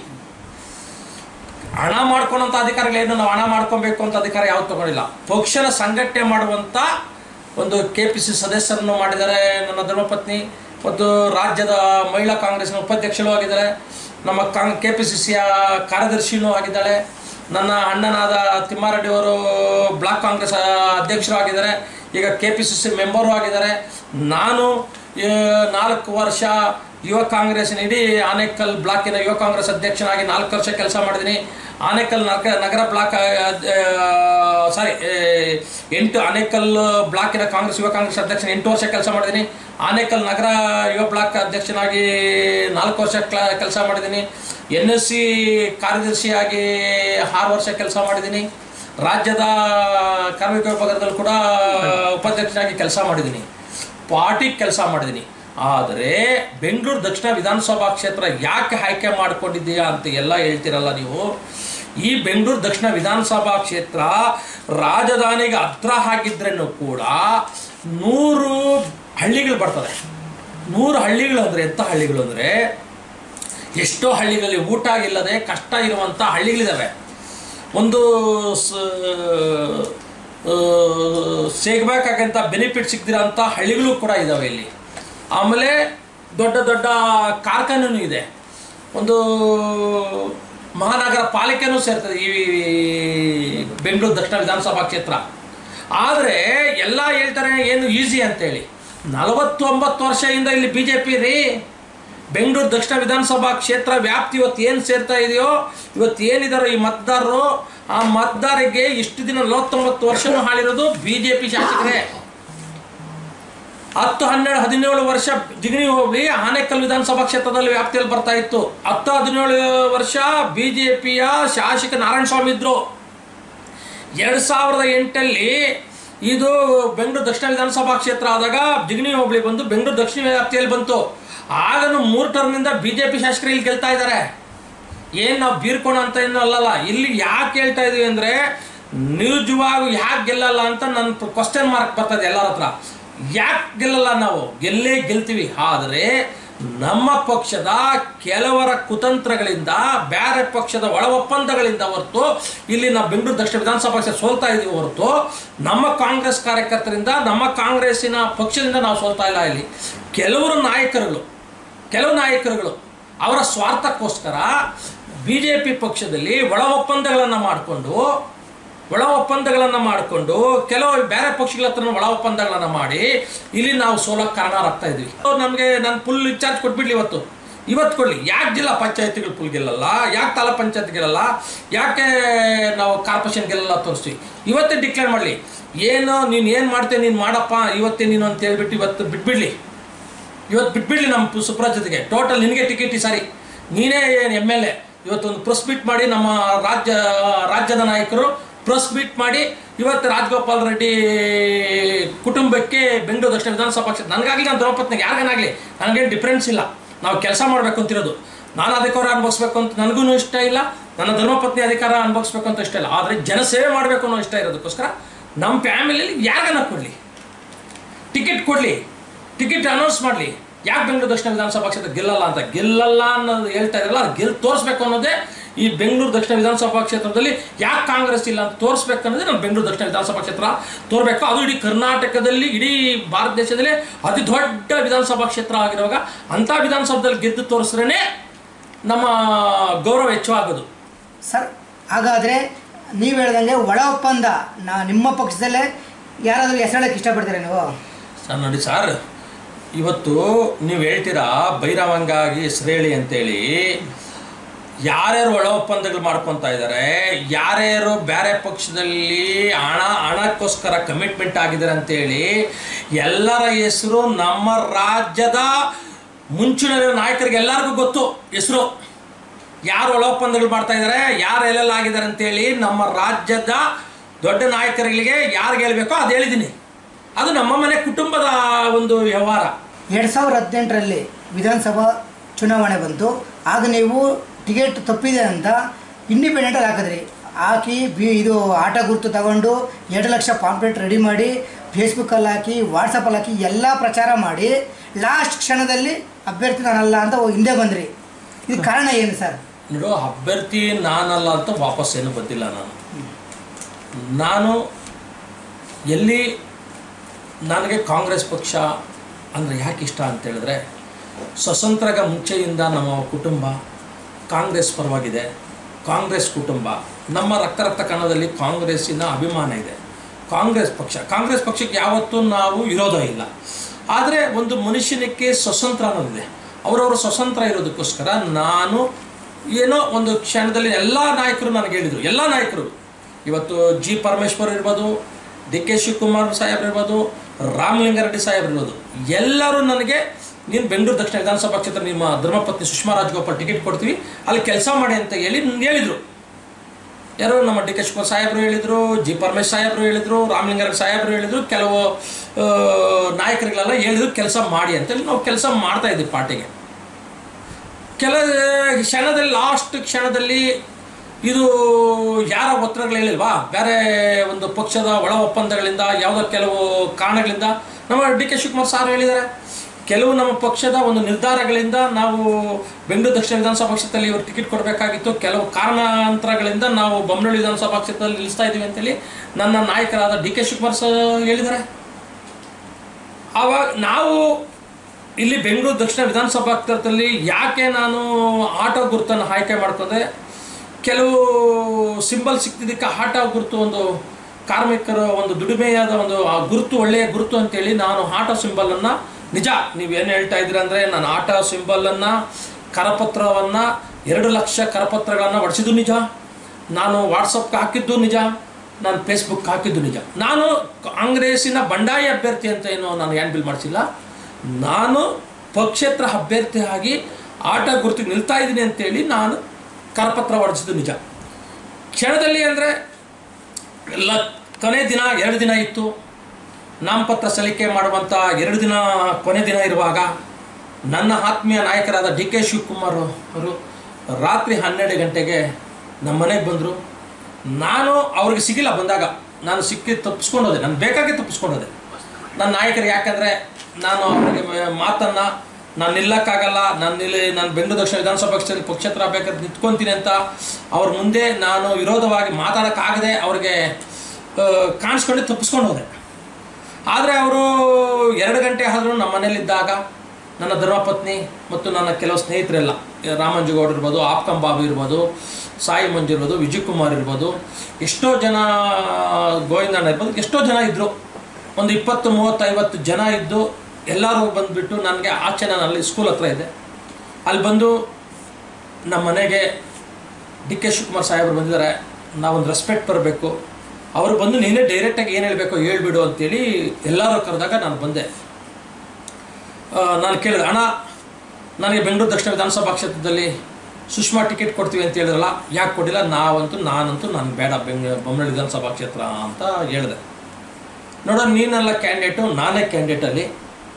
ಹಣ ಮಾಡ್ಕೊಳಂಥ ಅಧಿಕಾರಗಳೇನು ನಾವು ಹಣ ಮಾಡ್ಕೊಬೇಕು ಅಂತ ಅಧಿಕಾರ ಯಾವ್ದು ತಗೊಂಡಿಲ್ಲ ಪಕ್ಷನ ಸಂಘಟನೆ ಮಾಡುವಂಥ ಒಂದು ಕೆ ಪಿ ಸಿ ಸದಸ್ಯರನ್ನು ಮಾಡಿದ್ದಾರೆ ನನ್ನ ಧರ್ಮಪತ್ನಿ ಮತ್ತು ರಾಜ್ಯದ ಮಹಿಳಾ ಕಾಂಗ್ರೆಸ್ನ ಉಪಾಧ್ಯಕ್ಷರು ಆಗಿದ್ದಾರೆ ನಮ್ಮ ಕಾಂಗ್ ಕೆ ಪಿ ಸಿ ಸಿಯ ಕಾರ್ಯದರ್ಶಿನೂ ಆಗಿದ್ದಾಳೆ ನನ್ನ ಅಣ್ಣನಾದ ತಿಮ್ಮಾರೆಡ್ಡಿ ಅವರು ಬ್ಲಾಕ್ ಕಾಂಗ್ರೆಸ್ ಅಧ್ಯಕ್ಷರು ಆಗಿದ್ದಾರೆ ಈಗ K P C C member ಆಗಿದ್ದಾರೆ ನಾನು ಆ, ನಾಲ್ಕು ವರ್ಷ ಯುವ ಕಾಂಗ್ರೆಸ್ಸಿನ ಇಡೀ ಆನೇಕಲ್ ಬ್ಲಾಕಿನ ಯುವ ಕಾಂಗ್ರೆಸ್ ಅಧ್ಯಕ್ಷನಾಗಿ ನಾಲ್ಕು ವರ್ಷ ಕೆಲಸ ಮಾಡಿದ್ದೀನಿ ಆನೇಕಲ್ ನಗರ ನಗರ ಬ್ಲಾಕ್ ಸಾರಿ ಎಂಟು ಆನೇಕಲ್ ಬ್ಲಾಕಿನ ಕಾಂಗ್ರೆಸ್ ಯುವ ಕಾಂಗ್ರೆಸ್ ಅಧ್ಯಕ್ಷನ ಎಂಟು ವರ್ಷ ಕೆಲಸ ಮಾಡಿದ್ದೀನಿ ಆನೇಕಲ್ ನಗರ ಯುವ ಬ್ಲಾಕ್ ಅಧ್ಯಕ್ಷನಾಗಿ ನಾಲ್ಕು ವರ್ಷ ಕೆಲಸ ಮಾಡಿದ್ದೀನಿ ಎನ್ ಎಸ್ ಸಿ ಕಾರ್ಯದರ್ಶಿಯಾಗಿ ಆರು ವರ್ಷ ಕೆಲಸ ಮಾಡಿದ್ದೀನಿ ರಾಜ್ಯದ ಕಾರ್ಮಿಕ ವಿಭಾಗದಲ್ಲಿ ಕೂಡ ಉಪಾಧ್ಯಕ್ಷನಾಗಿ ಕೆಲಸ ಮಾಡಿದ್ದೀನಿ ಪಾರ್ಟಿ ಕೆಲಸ ಮಾಡಿದ್ದೀನಿ ಆದರೆ ಬೆಂಗಳೂರು ದಕ್ಷಿಣ ವಿಧಾನಸಭಾ ಕ್ಷೇತ್ರ ಯಾಕೆ ಆಯ್ಕೆ ಮಾಡ್ಕೊಂಡಿದ್ದೀಯಾ ಅಂತ ಎಲ್ಲ ಹೇಳ್ತಿರಲ್ಲ ನೀವು ಈ ಬೆಂಗಳೂರು ದಕ್ಷಿಣ ವಿಧಾನಸಭಾ ಕ್ಷೇತ್ರ ರಾಜಧಾನಿಗೆ ಹತ್ರ ಆಗಿದ್ರೂ ಕೂಡ ನೂರು ಹಳ್ಳಿಗಳು ಬರ್ತದೆ ನೂರು ಹಳ್ಳಿಗಳು ಅಂದರೆ ಎಂಥ ಹಳ್ಳಿಗಳು ಅಂದರೆ ಎಷ್ಟೋ ಹಳ್ಳಿಗಳಲ್ಲಿ ಊಟ ಇಲ್ಲದೆ ಕಷ್ಟ ಇರುವಂಥ ಹಳ್ಳಿಗಳಿದ್ದಾವೆ ಒಂದು ಸ- ಆ, ಸಿಗಬೇಕಾಗಂತ ಬೆನಿಫಿಟ್ ಸಿಗ್ದಿರೋಂಥ ಹಳ್ಳಿಗಳು ಕೂಡ ಇದ್ದಾವೆ ಇಲ್ಲಿ ಆಮೇಲೆ ದೊಡ್ಡ ದೊಡ್ಡ ಕಾರ್ಖಾನೆನೂ ಇದೆ ಒಂದು ಮಹಾನಗರ ಪಾಲಿಕೆನೂ ಸೇರ್ತದೆ ಈ ಬೆಂಗಳೂರು ದಕ್ಷಿಣ ವಿಧಾನಸಭಾ ಕ್ಷೇತ್ರ ಆದರೆ ಎಲ್ಲ ಹೇಳ್ತಾರೆ ಏನು ಈಸಿ ಅಂತೇಳಿ ನಲವತ್ತೊಂಬತ್ತು ವರ್ಷದಿಂದ ಇಲ್ಲಿ ಬಿ ಜೆ ಪಿ ರೀ ಬೆಂಗಳೂರು ದಕ್ಷಿಣ ವಿಧಾನಸಭಾ ಕ್ಷೇತ್ರ ವ್ಯಾಪ್ತಿ ಇವತ್ತು ಏನು ಸೇರ್ತಾ ಇದೆಯೋ ಇವತ್ತು ಏನಿದಾರೋ ಈ ಮತದಾರರು ಆ ಮತದಾರರಿಗೆ ಇಷ್ಟು ದಿನ ನಲವತ್ತೊಂಬತ್ತು ವರ್ಷನೂ ಹಾಳಿರೋದು ಬಿ ಜೆ ಪಿ ಶಾಸಕರೇ ಹತ್ತು ಹನ್ನೆರಡು ಹದಿನೇಳು ವರ್ಷ ಜಿಗಣಿ ಹೋಬಳಿ ಆನೇಕಲ್ ವಿಧಾನಸಭಾ ಕ್ಷೇತ್ರದಲ್ಲಿ ವ್ಯಾಪ್ತಿಯಲ್ಲಿ ಬರ್ತಾ ಇತ್ತು ಹತ್ತು ಹದಿನೇಳು ವರ್ಷ ಬಿ ಜೆ ಪಿಯ ಶಾಸಕ ನಾರಾಯಣ ಸ್ವಾಮಿ ಇದ್ರು ಎರಡು ಸಾವಿರದ ಎಂಟಲ್ಲಿ ಇದು ಬೆಂಗಳೂರು ದಕ್ಷಿಣ ವಿಧಾನಸಭಾ ಕ್ಷೇತ್ರ ಆದಾಗ ಜಿಗಣಿ ಹೋಬಳಿ ಬಂದು ಬೆಂಗಳೂರು ದಕ್ಷಿಣ ವ್ಯಾಪ್ತಿಯಲ್ಲಿ ಬಂತು ಆಗನು ಮೂರು ಟರ್ಮ್ನಿಂದ ಬಿ ಜೆ ಪಿ ಶಾಸಕರು ಇಲ್ಲಿ ಗೆಲ್ತಾ ಇದ್ದಾರೆ ಏನು ನಾವು ಬೀರ್ಕೋಣ ಅಂತ ಏನು ಅಲ್ಲಲ್ಲ ಇಲ್ಲಿ ಯಾಕೆ ಹೇಳ್ತಾ ಇದೀವಿ ಅಂದರೆ ನಿಜವಾಗೂ ಯಾಕೆ ಗೆಲ್ಲಲ್ಲ ಅಂತ ನನ್ನ ಕ್ವಶನ್ ಮಾರ್ಕ್ ಬರ್ತದೆ ಎಲ್ಲರ ಹತ್ರ ಯಾಕೆ ಗೆಲ್ಲಲ್ಲ ನಾವು ಗೆಲ್ಲೇ ಗೆಲ್ತೀವಿ ಆದರೆ ನಮ್ಮ ಪಕ್ಷದ ಕೆಲವರ ಕುತಂತ್ರಗಳಿಂದ ಬೇರೆ ಪಕ್ಷದ ಒಳ ಒಪ್ಪಂದಗಳಿಂದ ಹೊರತು ಇಲ್ಲಿ ನಾವು ಬೆಂಗಳೂರು ದಕ್ಷಿಣ ವಿಧಾನಸಭಾ ಕ್ಷೇತ್ರ ಸೋಲ್ತಾ ಇದೀವಿ ಹೊರತು ನಮ್ಮ ಕಾಂಗ್ರೆಸ್ ಕಾರ್ಯಕರ್ತರಿಂದ ನಮ್ಮ ಕಾಂಗ್ರೆಸ್ಸಿನ ಪಕ್ಷದಿಂದ ನಾವು ಸೋಲ್ತಾ ಇಲ್ಲ ಇಲ್ಲಿ ಕೆಲವರು ನಾಯಕರುಗಳು ಕೆಲವು ನಾಯಕರುಗಳು ಅವರ ಸ್ವಾರ್ಥಕ್ಕೋಸ್ಕರ ಬಿ ಜೆ ಪಿ ಪಕ್ಷದಲ್ಲಿ ಒಳ ಒಪ್ಪಂದಗಳನ್ನು ಮಾಡಿಕೊಂಡು ಒಳ ಒಪ್ಪಂದಗಳನ್ನು ಮಾಡಿಕೊಂಡು ಕೆಲವು ಬೇರೆ ಪಕ್ಷಗಳ ಹತ್ರ ಒಳ ಒಪ್ಪಂದಗಳನ್ನು ಮಾಡಿ ಇಲ್ಲಿ ನಾವು ಸೋಲಕ್ಕೆ ಕಾರಣರಾಗ್ತಾ ಇದ್ವಿ ನಮಗೆ ನಾನು ಫುಲ್ ಇನ್ಚಾರ್ಜ್ ಕೊಟ್ಬಿಡ್ಲಿ ಇವತ್ತು ಇವತ್ತು ಕೊಡಲಿ ಯಾಕೆ ಜಿಲ್ಲಾ ಪಂಚಾಯತಿಗಳು ಫುಲ್ ಗೆಲ್ಲಲ್ಲ ಯಾಕೆ ತಾಲೂಕ್ ಪಂಚಾಯತ್ ಗೆಲ್ಲಲ್ಲ ಯಾಕೆ ನಾವು ಕಾರ್ಪೊರೇಷನ್ ಗೆಲ್ಲಲ್ಲ ತೋರಿಸ್ತೀವಿ ಇವತ್ತೇ ಡಿಕ್ಲೇರ್ ಮಾಡಲಿ ಏನು ನೀನು ಏನು ಮಾಡ್ತೇನೆ ನೀನು ಮಾಡಪ್ಪ ಇವತ್ತೇ ನೀನು ಅಂತ ಹೇಳ್ಬಿಟ್ಟು ಇವತ್ತು ಬಿಟ್ಬಿಡ್ಲಿ ಇವತ್ತು ಬಿಟ್ಬಿಡ್ಲಿ ನಮ್ಮ ಪು- ಸುಪ್ರಾಜ್ ಜೊತೆಗೆ ಟೋಟಲ್ ನಿನಗೆ ಟಿಕೆಟ್ ಈ ಸಾರಿ ನೀನೇ ಎಮ್ ಎಲ್ ಎ ಇವತ್ತೊಂದು ಪ್ರೆಸ್ ಮೀಟ್ ಮಾಡಿ ನಮ್ಮ ರಾಜ್ಯ ರಾಜ್ಯದ ನಾಯಕರು ಪ್ರೆಸ್ ಮೀಟ್ ಮಾಡಿ ಇವತ್ತು ರಾಜಗೋಪಾಲ್ ರೆಡ್ಡಿ ಕುಟುಂಬಕ್ಕೆ ಬೆಂಗಳೂರು ದಕ್ಷಿಣ ವಿಧಾನಸಭಾ ಕ್ಷೇತ್ರ ನನಗಾಗಲಿ ನನ್ನ ಧರ್ಮಪತ್ನಿಗೆ ಯಾರಿಗೇನಾಗಲಿ ನನಗೇನು ಡಿಫ್ರೆನ್ಸ್ ಇಲ್ಲ ನಾವು ಕೆಲಸ ಮಾಡಬೇಕು ಅಂತಿರೋದು ನಾನು ಅಧಿಕಾರ ಅನುಭವಿಸ್ಬೇಕು ಅಂತ ನನಗೂ ಇಷ್ಟ ಇಲ್ಲ ನನ್ನ ಧರ್ಮಪತ್ನಿ ಅಧಿಕಾರ ಅನುಭವಿಸ್ಬೇಕು ಅಂತ ಇಷ್ಟ ಇಲ್ಲ ಆದರೆ ಜನಸೇವೆ ಮಾಡಬೇಕು ಅನ್ನೋ ಇಷ್ಟ ಇರೋದಕ್ಕೋಸ್ಕರ ನಮ್ಮ ಫ್ಯಾಮಿಲಿಯಲ್ಲಿ ಯಾರಿಗನ್ನ ಕೊಡಲಿ ಟಿಕೆಟ್ ಕೊಡಲಿ ಟಿಕೆಟ್ ಅನೌನ್ಸ್ ಮಾಡಲಿ ಯಾಕೆ ಬೆಂಗಳೂರು ದಕ್ಷಿಣ ವಿಧಾನಸಭಾ ಕ್ಷೇತ್ರ ಗೆಲ್ಲಲ್ಲ ಅಂತ ಗೆಲ್ಲಲ್ಲ ಅನ್ನೋದು ಹೇಳ್ತಾ ಇದ್ರಲ್ಲ ಅದು ಗೆಲ್ ತೋರಿಸ್ಬೇಕು ಅನ್ನೋದೇ ಈ ಬೆಂಗಳೂರು ದಕ್ಷಿಣ ವಿಧಾನಸಭಾ ಕ್ಷೇತ್ರದಲ್ಲಿ ಯಾಕೆ ಕಾಂಗ್ರೆಸ್ ಇಲ್ಲ ಅಂತ ತೋರಿಸ್ಬೇಕು ಅನ್ನೋದೇ ನಮ್ಮ ಬೆಂಗಳೂರು ದಕ್ಷಿಣ ವಿಧಾನಸಭಾ ಕ್ಷೇತ್ರ ತೋರ್ಬೇಕು ಅದು ಇಡೀ ಕರ್ನಾಟಕದಲ್ಲಿ ಇಡೀ ಭಾರತ ದೇಶದಲ್ಲಿ ಅತಿ ದೊಡ್ಡ ವಿಧಾನಸಭಾ ಕ್ಷೇತ್ರ ಆಗಿರುವಾಗ ಅಂಥ ವಿಧಾನಸಭಾದಲ್ಲಿ ಗೆದ್ದು ತೋರಿಸ್ರೇ ನಮ್ಮ ಗೌರವ ಹೆಚ್ಚಾಗೋದು ಸರ್ ಹಾಗಾದರೆ ನೀವು ಹೇಳ್ದಂಗೆ ಒಳ ಒಪ್ಪಂದ ನಾ ನಿಮ್ಮ ಪಕ್ಷದಲ್ಲೇ ಯಾರಾದರೂ ಹೆಸರಳಕ್ಕೆ ಇಷ್ಟಪಡ್ತೀರಾ ನೀವು ಸರ್ ನೋಡಿ ಸರ್ ಇವತ್ತು ನೀವು ಹೇಳ್ತೀರಾ ಬೈರವಂಗಾಗಿ ಹೆಸರೇಳಿ ಅಂತೇಳಿ ಯಾರ್ಯಾರು ಒಳ ಒಪ್ಪಂದಗಳು ಮಾಡ್ಕೊತಾ ಇದ್ದಾರೆ ಯಾರ್ಯಾರು ಬೇರೆ ಪಕ್ಷದಲ್ಲಿ ಹಣ ಹಣಕ್ಕೋಸ್ಕರ ಕಮಿಟ್ಮೆಂಟ್ ಆಗಿದ್ದಾರೆ ಅಂತೇಳಿ ಎಲ್ಲರ ಹೆಸರು ನಮ್ಮ ರಾಜ್ಯದ ಮುಂಚಿನ ನಾಯಕರಿಗೆ ಎಲ್ಲರಿಗೂ ಗೊತ್ತು ಹೆಸರು ಯಾರು ಒಳ ಒಪ್ಪಂದಗಳು ಮಾಡ್ತಾ ಇದ್ದಾರೆ ಯಾರು ಎಲ್ಲೆಲ್ಲ ಆಗಿದ್ದಾರೆ ಅಂತೇಳಿ ನಮ್ಮ ರಾಜ್ಯದ ದೊಡ್ಡ ನಾಯಕರಿಗೆ ಯಾರಿಗೆ ಹೇಳ್ಬೇಕೋ ಅದು ಹೇಳಿದ್ದೀನಿ ಅದು ನಮ್ಮ ಮನೆ ಕುಟುಂಬದ ಒಂದು ವ್ಯವಹಾರ ಎರಡು ಸಾವಿರದ ಹದಿನೆಂಟರಲ್ಲಿ ವಿಧಾನಸಭಾ ಚುನಾವಣೆ ಬಂತು ಆಗ ನೀವು ಟಿಕೆಟ್ ತಪ್ಪಿದೆ ಅಂತ ಇಂಡಿಪೆಂಡೆಂಟಲ್ಲಿ ಹಾಕಿದ್ರಿ ಹಾಕಿ ಬಿ ಇದು ಆಟ ಗುರುತು ತಗೊಂಡು ಎರಡು ಲಕ್ಷ ಪಾಂಪ್ಲೆಟ್ ರೆಡಿ ಮಾಡಿ ಫೇಸ್ಬುಕ್ಕಲ್ಲಿ ಹಾಕಿ ವಾಟ್ಸಪ್ಪಲ್ಲಿ ಹಾಕಿ ಎಲ್ಲ ಪ್ರಚಾರ ಮಾಡಿ ಲಾಸ್ಟ್ ಕ್ಷಣದಲ್ಲಿ ಅಭ್ಯರ್ಥಿ ನಾನಲ್ಲ ಅಂತ ಹಿಂದೆ ಬಂದ್ರಿ ಇದು ಕಾರಣ ಏನು ಸರ್ ನೋಡು ಅಭ್ಯರ್ಥಿ ನಾನಲ್ಲ ಅಂತ ವಾಪಸ್ ಏನು ಬಂದಿಲ್ಲ ನಾನು ನಾನು ಎಲ್ಲಿ ನನಗೆ ಕಾಂಗ್ರೆಸ್ ಪಕ್ಷ ಅಂದರೆ ಯಾಕೆ ಇಷ್ಟ ಅಂತ ಹೇಳಿದ್ರೆ ಸ್ವತಂತ್ರಗ ಮುಂಚೆಯಿಂದ ನಮ್ಮ ಕುಟುಂಬ ಕಾಂಗ್ರೆಸ್ ಪರವಾಗಿದೆ ಕಾಂಗ್ರೆಸ್ ಕುಟುಂಬ ನಮ್ಮ ರಕ್ತ ರಕ್ತ ಕಣದಲ್ಲಿ ಕಾಂಗ್ರೆಸ್ಸಿನ ಅಭಿಮಾನ ಇದೆ ಕಾಂಗ್ರೆಸ್ ಪಕ್ಷ ಕಾಂಗ್ರೆಸ್ ಪಕ್ಷಕ್ಕೆ ಯಾವತ್ತೂ ನಾವು ವಿರೋಧ ಇಲ್ಲ ಆದರೆ ಒಂದು ಮನುಷ್ಯನಿಗೆ ಸ್ವತಂತ್ರ ಅನ್ನೋದಿದೆ ಅವರವರು ಸ್ವತಂತ್ರ ಇರೋದಕ್ಕೋಸ್ಕರ ನಾನು ಏನೋ ಒಂದು ಕ್ಷಣದಲ್ಲಿ ಎಲ್ಲ ನಾಯಕರು ನನಗೆ ಹೇಳಿದರು ಎಲ್ಲ ನಾಯಕರು ಇವತ್ತು ಜಿ ಪರಮೇಶ್ವರ್ ಇರ್ಬೋದು ಡಿ ಕೆ ಶಿವಕುಮಾರ್ ಸಾಹೇಬ್ರು ಇರ್ಬೋದು ರಾಮಲಿಂಗಾರೆಡ್ಡಿ ಸಾಹೇಬ್ರು ಇರ್ಬೋದು ಎಲ್ಲರೂ ನನಗೆ ನೀನು ಬೆಂಗಳೂರು ದಕ್ಷಿಣ ವಿಧಾನಸಭಾ ಕ್ಷೇತ್ರ ನಿಮ್ಮ ಧರ್ಮಪತ್ನಿ ಸುಷ್ಮಾ ರಾಜಗೋಪಾಲ್ ಟಿಕೆಟ್ ಕೊಡ್ತೀವಿ ಅಲ್ಲಿ ಕೆಲಸ ಮಾಡಿ ಅಂತ ಹೇಳಿ ನನ್ಗೆ ಹೇಳಿದರು ಯಾರು ನಮ್ಮ ಡಿ ಕೆ ಶಿವಕುಮಾರ್ ಸಾಹೇಬರು ಹೇಳಿದರು ಜಿ ಪರಮೇಶ್ ಸಾಹೇಬರು ಹೇಳಿದರು ರಾಮಲಿಂಗಾರೆಡ್ಡಿ ಸಾಹೇಬರು ಹೇಳಿದರು ಕೆಲವು ಆ, ನಾಯಕರುಗಳೆಲ್ಲ ಹೇಳಿದ್ರು ಕೆಲಸ ಮಾಡಿ ಅಂತೇಳಿ ನಾವು ಕೆಲಸ ಮಾಡ್ತಾ ಇದ್ವಿ ಪಾರ್ಟಿಗೆ ಕೆಲ ಕ್ಷಣದಲ್ಲಿ ಲಾಸ್ಟ್ ಕ್ಷಣದಲ್ಲಿ ಇದು ಯಾರ ಒತ್ತಡಗಳು ಹೇಳಿಲ್ವಾ ಬೇರೆ ಒಂದು ಪಕ್ಷದ ಒಳ ಒಪ್ಪಂದಗಳಿಂದ ಯಾವುದೋ ಕೆಲವು ಕಾರಣಗಳಿಂದ ನಮ್ಮ ಡಿ ಕೆ ಶಿವಕುಮಾರ್ ಸಾರ್ ಹೇಳಿದ್ದಾರೆ ಕೆಲವು ನಮ್ಮ ಪಕ್ಷದ ಒಂದು ನಿರ್ಧಾರಗಳಿಂದ ನಾವು ಬೆಂಗಳೂರು ದಕ್ಷಿಣ ವಿಧಾನಸಭಾ ಕ್ಷೇತ್ರದಲ್ಲಿ ಇವರು ಟಿಕೆಟ್ ಕೊಡಬೇಕಾಗಿತ್ತು ಕೆಲವು ಕಾರಣಾಂತರಗಳಿಂದ ನಾವು ಬೊಮ್ಮನಹಳ್ಳಿ ವಿಧಾನಸಭಾ ಕ್ಷೇತ್ರದಲ್ಲಿ ನಿಲ್ಲಿಸ್ತಾ ಇದ್ದೀವಿ ಅಂತೇಳಿ ನನ್ನ ನಾಯಕರಾದ ಡಿ ಕೆ ಶಿವಕುಮಾರ್ ಸರ್ ಹೇಳಿದ್ದಾರೆ ಆವಾಗ ನಾವು ಇಲ್ಲಿ ಬೆಂಗಳೂರು ದಕ್ಷಿಣ ವಿಧಾನಸಭಾ ಕ್ಷೇತ್ರದಲ್ಲಿ ಯಾಕೆ ನಾನು ಆಟೋ ಗುರುತನ್ನು ಆಯ್ಕೆ ಮಾಡ್ಕೊಂಡೆ ಕೆಲವು ಸಿಂಬಲ್ ಸಿಕ್ತಿದ್ದಕ್ಕೆ ಆಟೋ ಗುರುತು ಒಂದು ಕಾರ್ಮಿಕರ ಒಂದು ದುಡಿಮೆಯಾದ ಒಂದು ಆ ಗುರುತು ಒಳ್ಳೆಯ ಗುರುತು ಅಂತೇಳಿ ನಾನು ಆಟೋ ಸಿಂಬಲನ್ನು ನಿಜ ನೀವೇನು ಹೇಳ್ತಾ ಇದ್ದೀರ ಅಂದರೆ ನಾನು ಆಟೋ ಸಿಂಬಲನ್ನು ಕರಪತ್ರವನ್ನು ಎರಡು ಲಕ್ಷ ಕರಪತ್ರಗಳನ್ನು ಹೊಡಿಸಿದ್ದು ನಿಜ ನಾನು ವಾಟ್ಸಪ್ಗೆ ಹಾಕಿದ್ದು ನಿಜ ನಾನು ಫೇಸ್ಬುಕ್ ಹಾಕಿದ್ದು ನಿಜ ನಾನು ಕಾಂಗ್ರೆಸ್ಸಿನ ಬಂಡಾಯ ಅಭ್ಯರ್ಥಿ ಅಂತ ಏನು ನಾನು ಹ್ಯಾಂಡ್ ಬಿಲ್ ಮಾಡಿಸಿಲ್ಲ ನಾನು ಪಕ್ಷೇತರ ಅಭ್ಯರ್ಥಿ ಆಗಿ ಆಟ ಗುರುತಿಗೆ ನಿಲ್ತಾ ಇದ್ದೀನಿ ಅಂತೇಳಿ ನಾನು ಕರಪತ್ರ ಹೊಡೆಸಿದ್ದು ನಿಜ ಕ್ಷಣದಲ್ಲಿ ಅಂದರೆ ಎಲ್ಲ ಕೊನೆ ದಿನ ಎರಡು ದಿನ ಇತ್ತು ನಾಮಪತ್ರ ಸಲ್ಲಿಕೆ ಮಾಡುವಂಥ ಎರಡು ದಿನ ಕೊನೆ ದಿನ ಇರುವಾಗ ನನ್ನ ಆತ್ಮೀಯ ನಾಯಕರಾದ ಡಿ ಕೆ ಶಿವಕುಮಾರ್ ಅವರು ರಾತ್ರಿ ಹನ್ನೆರಡು ಗಂಟೆಗೆ ನಮ್ಮ ಮನೆಗೆ ಬಂದರು ನಾನು ಅವ್ರಿಗೆ ಸಿಗಿಲ್ಲ ಬಂದಾಗ ನಾನು ಸಿಕ್ಕಿ ತಪ್ಪಿಸ್ಕೊಂಡೋದೆ ನಾನು ಬೇಕಾಗಿ ತಪ್ಪಿಸ್ಕೊಂಡೋದೆ ನನ್ನ ನಾಯಕರು ಯಾಕಂದರೆ ನಾನು ಅವರಿಗೆ ಮಾತನ್ನು ನಾನು ನಿಲ್ಲಕ್ಕಾಗಲ್ಲ ನಾನು ನಿಲ್ಲಿ ನಾನು ಬೆಂಗಳೂರು ದಕ್ಷಿಣ ವಿಧಾನಸಭಾ ಕ್ಷೇತ್ರ ಪಕ್ಷೇತರ ಬೇಕಾದ್ರೆ ನಿಂತ್ಕೊತೀನಿ ಅಂತ ಅವ್ರ ಮುಂದೆ ನಾನು ವಿರೋಧವಾಗಿ ಮಾತಾಡೋಕ್ಕಾಗದೆ ಅವ್ರಿಗೆ ಆ, ಕಾಣಿಸ್ಕೊಂಡು ತಪ್ಪಿಸ್ಕೊಂಡು ಹೋದೆ ಆದರೆ ಅವರು ಎರಡು ಗಂಟೆ ಆದರೂ ನಮ್ಮ ಮನೇಲಿದ್ದಾಗ ನನ್ನ ಧರ್ಮಪತ್ನಿ ಮತ್ತು ನನ್ನ ಕೆಲವು ಸ್ನೇಹಿತರೆಲ್ಲ ರಾಮಂಜುಗೌಡ ಇರ್ಬೋದು ಆಪ್ಕಂ ಬಾಬು ಇರ್ಬೋದು ಸಾಯಿ ಮಂಜು ಇರ್ಬೋದು ವಿಜಯ್ ಕುಮಾರ್ ಇರ್ಬೋದು ಎಷ್ಟೋ ಜನ ಗೋವಿಂದಣ್ಣ ಇರ್ಬೋದು ಎಷ್ಟೋ ಜನ ಇದ್ದರು ಒಂದು ಇಪ್ಪತ್ತು ಮೂವತ್ತು ಐವತ್ತು ಜನ ಇದ್ದು ಎಲ್ಲರೂ ಬಂದುಬಿಟ್ಟು ನನಗೆ ಆಚೆ ನಾನು ಅಲ್ಲಿ ಸ್ಕೂಲ್ ಹತ್ರ ಇದೆ ಅಲ್ಲಿ ಬಂದು ನಮ್ಮ ಮನೆಗೆ ಡಿ ಕೆ ಶಿವಕುಮಾರ್ ಸಾಹೇಬರು ಬಂದಿದ್ದಾರೆ ನಾವೊಂದು ರೆಸ್ಪೆಕ್ಟ್ ಬರಬೇಕು ಅವರು ಬಂದು ನೀನೇ ಡೈರೆಕ್ಟಾಗಿ ಏನು ಹೇಳಬೇಕು ಹೇಳ್ಬಿಡು ಅಂತೇಳಿ ಎಲ್ಲರೂ ಕರೆದಾಗ ನಾನು ಬಂದೆ ಆ, ನಾನು ಕೇಳಿದೆ ಅಣ್ಣ ನನಗೆ ಬೆಂಗಳೂರು ದಕ್ಷಿಣ ವಿಧಾನಸಭಾ ಕ್ಷೇತ್ರದಲ್ಲಿ ಸುಷ್ಮಾ ಟಿಕೆಟ್ ಕೊಡ್ತೀವಿ ಅಂತ ಹೇಳಿದ್ರಲ್ಲ ಯಾಕೆ ಕೊಟ್ಟಿಲ್ಲ ನಾವಂತೂ ನಾನಂತೂ ನಾನು ಬೇಡ ಬೆಂಗ ಬೊಮ್ಮನಹಳ್ಳಿ ವಿಧಾನಸಭಾ ಕ್ಷೇತ್ರ ಅಂತ ಹೇಳಿದೆ ನೋಡೋ ನೀನೆಲ್ಲ ಕ್ಯಾಂಡಿಡೇಟು ನಾನೇ ಕ್ಯಾಂಡಿಡೇಟಲ್ಲಿ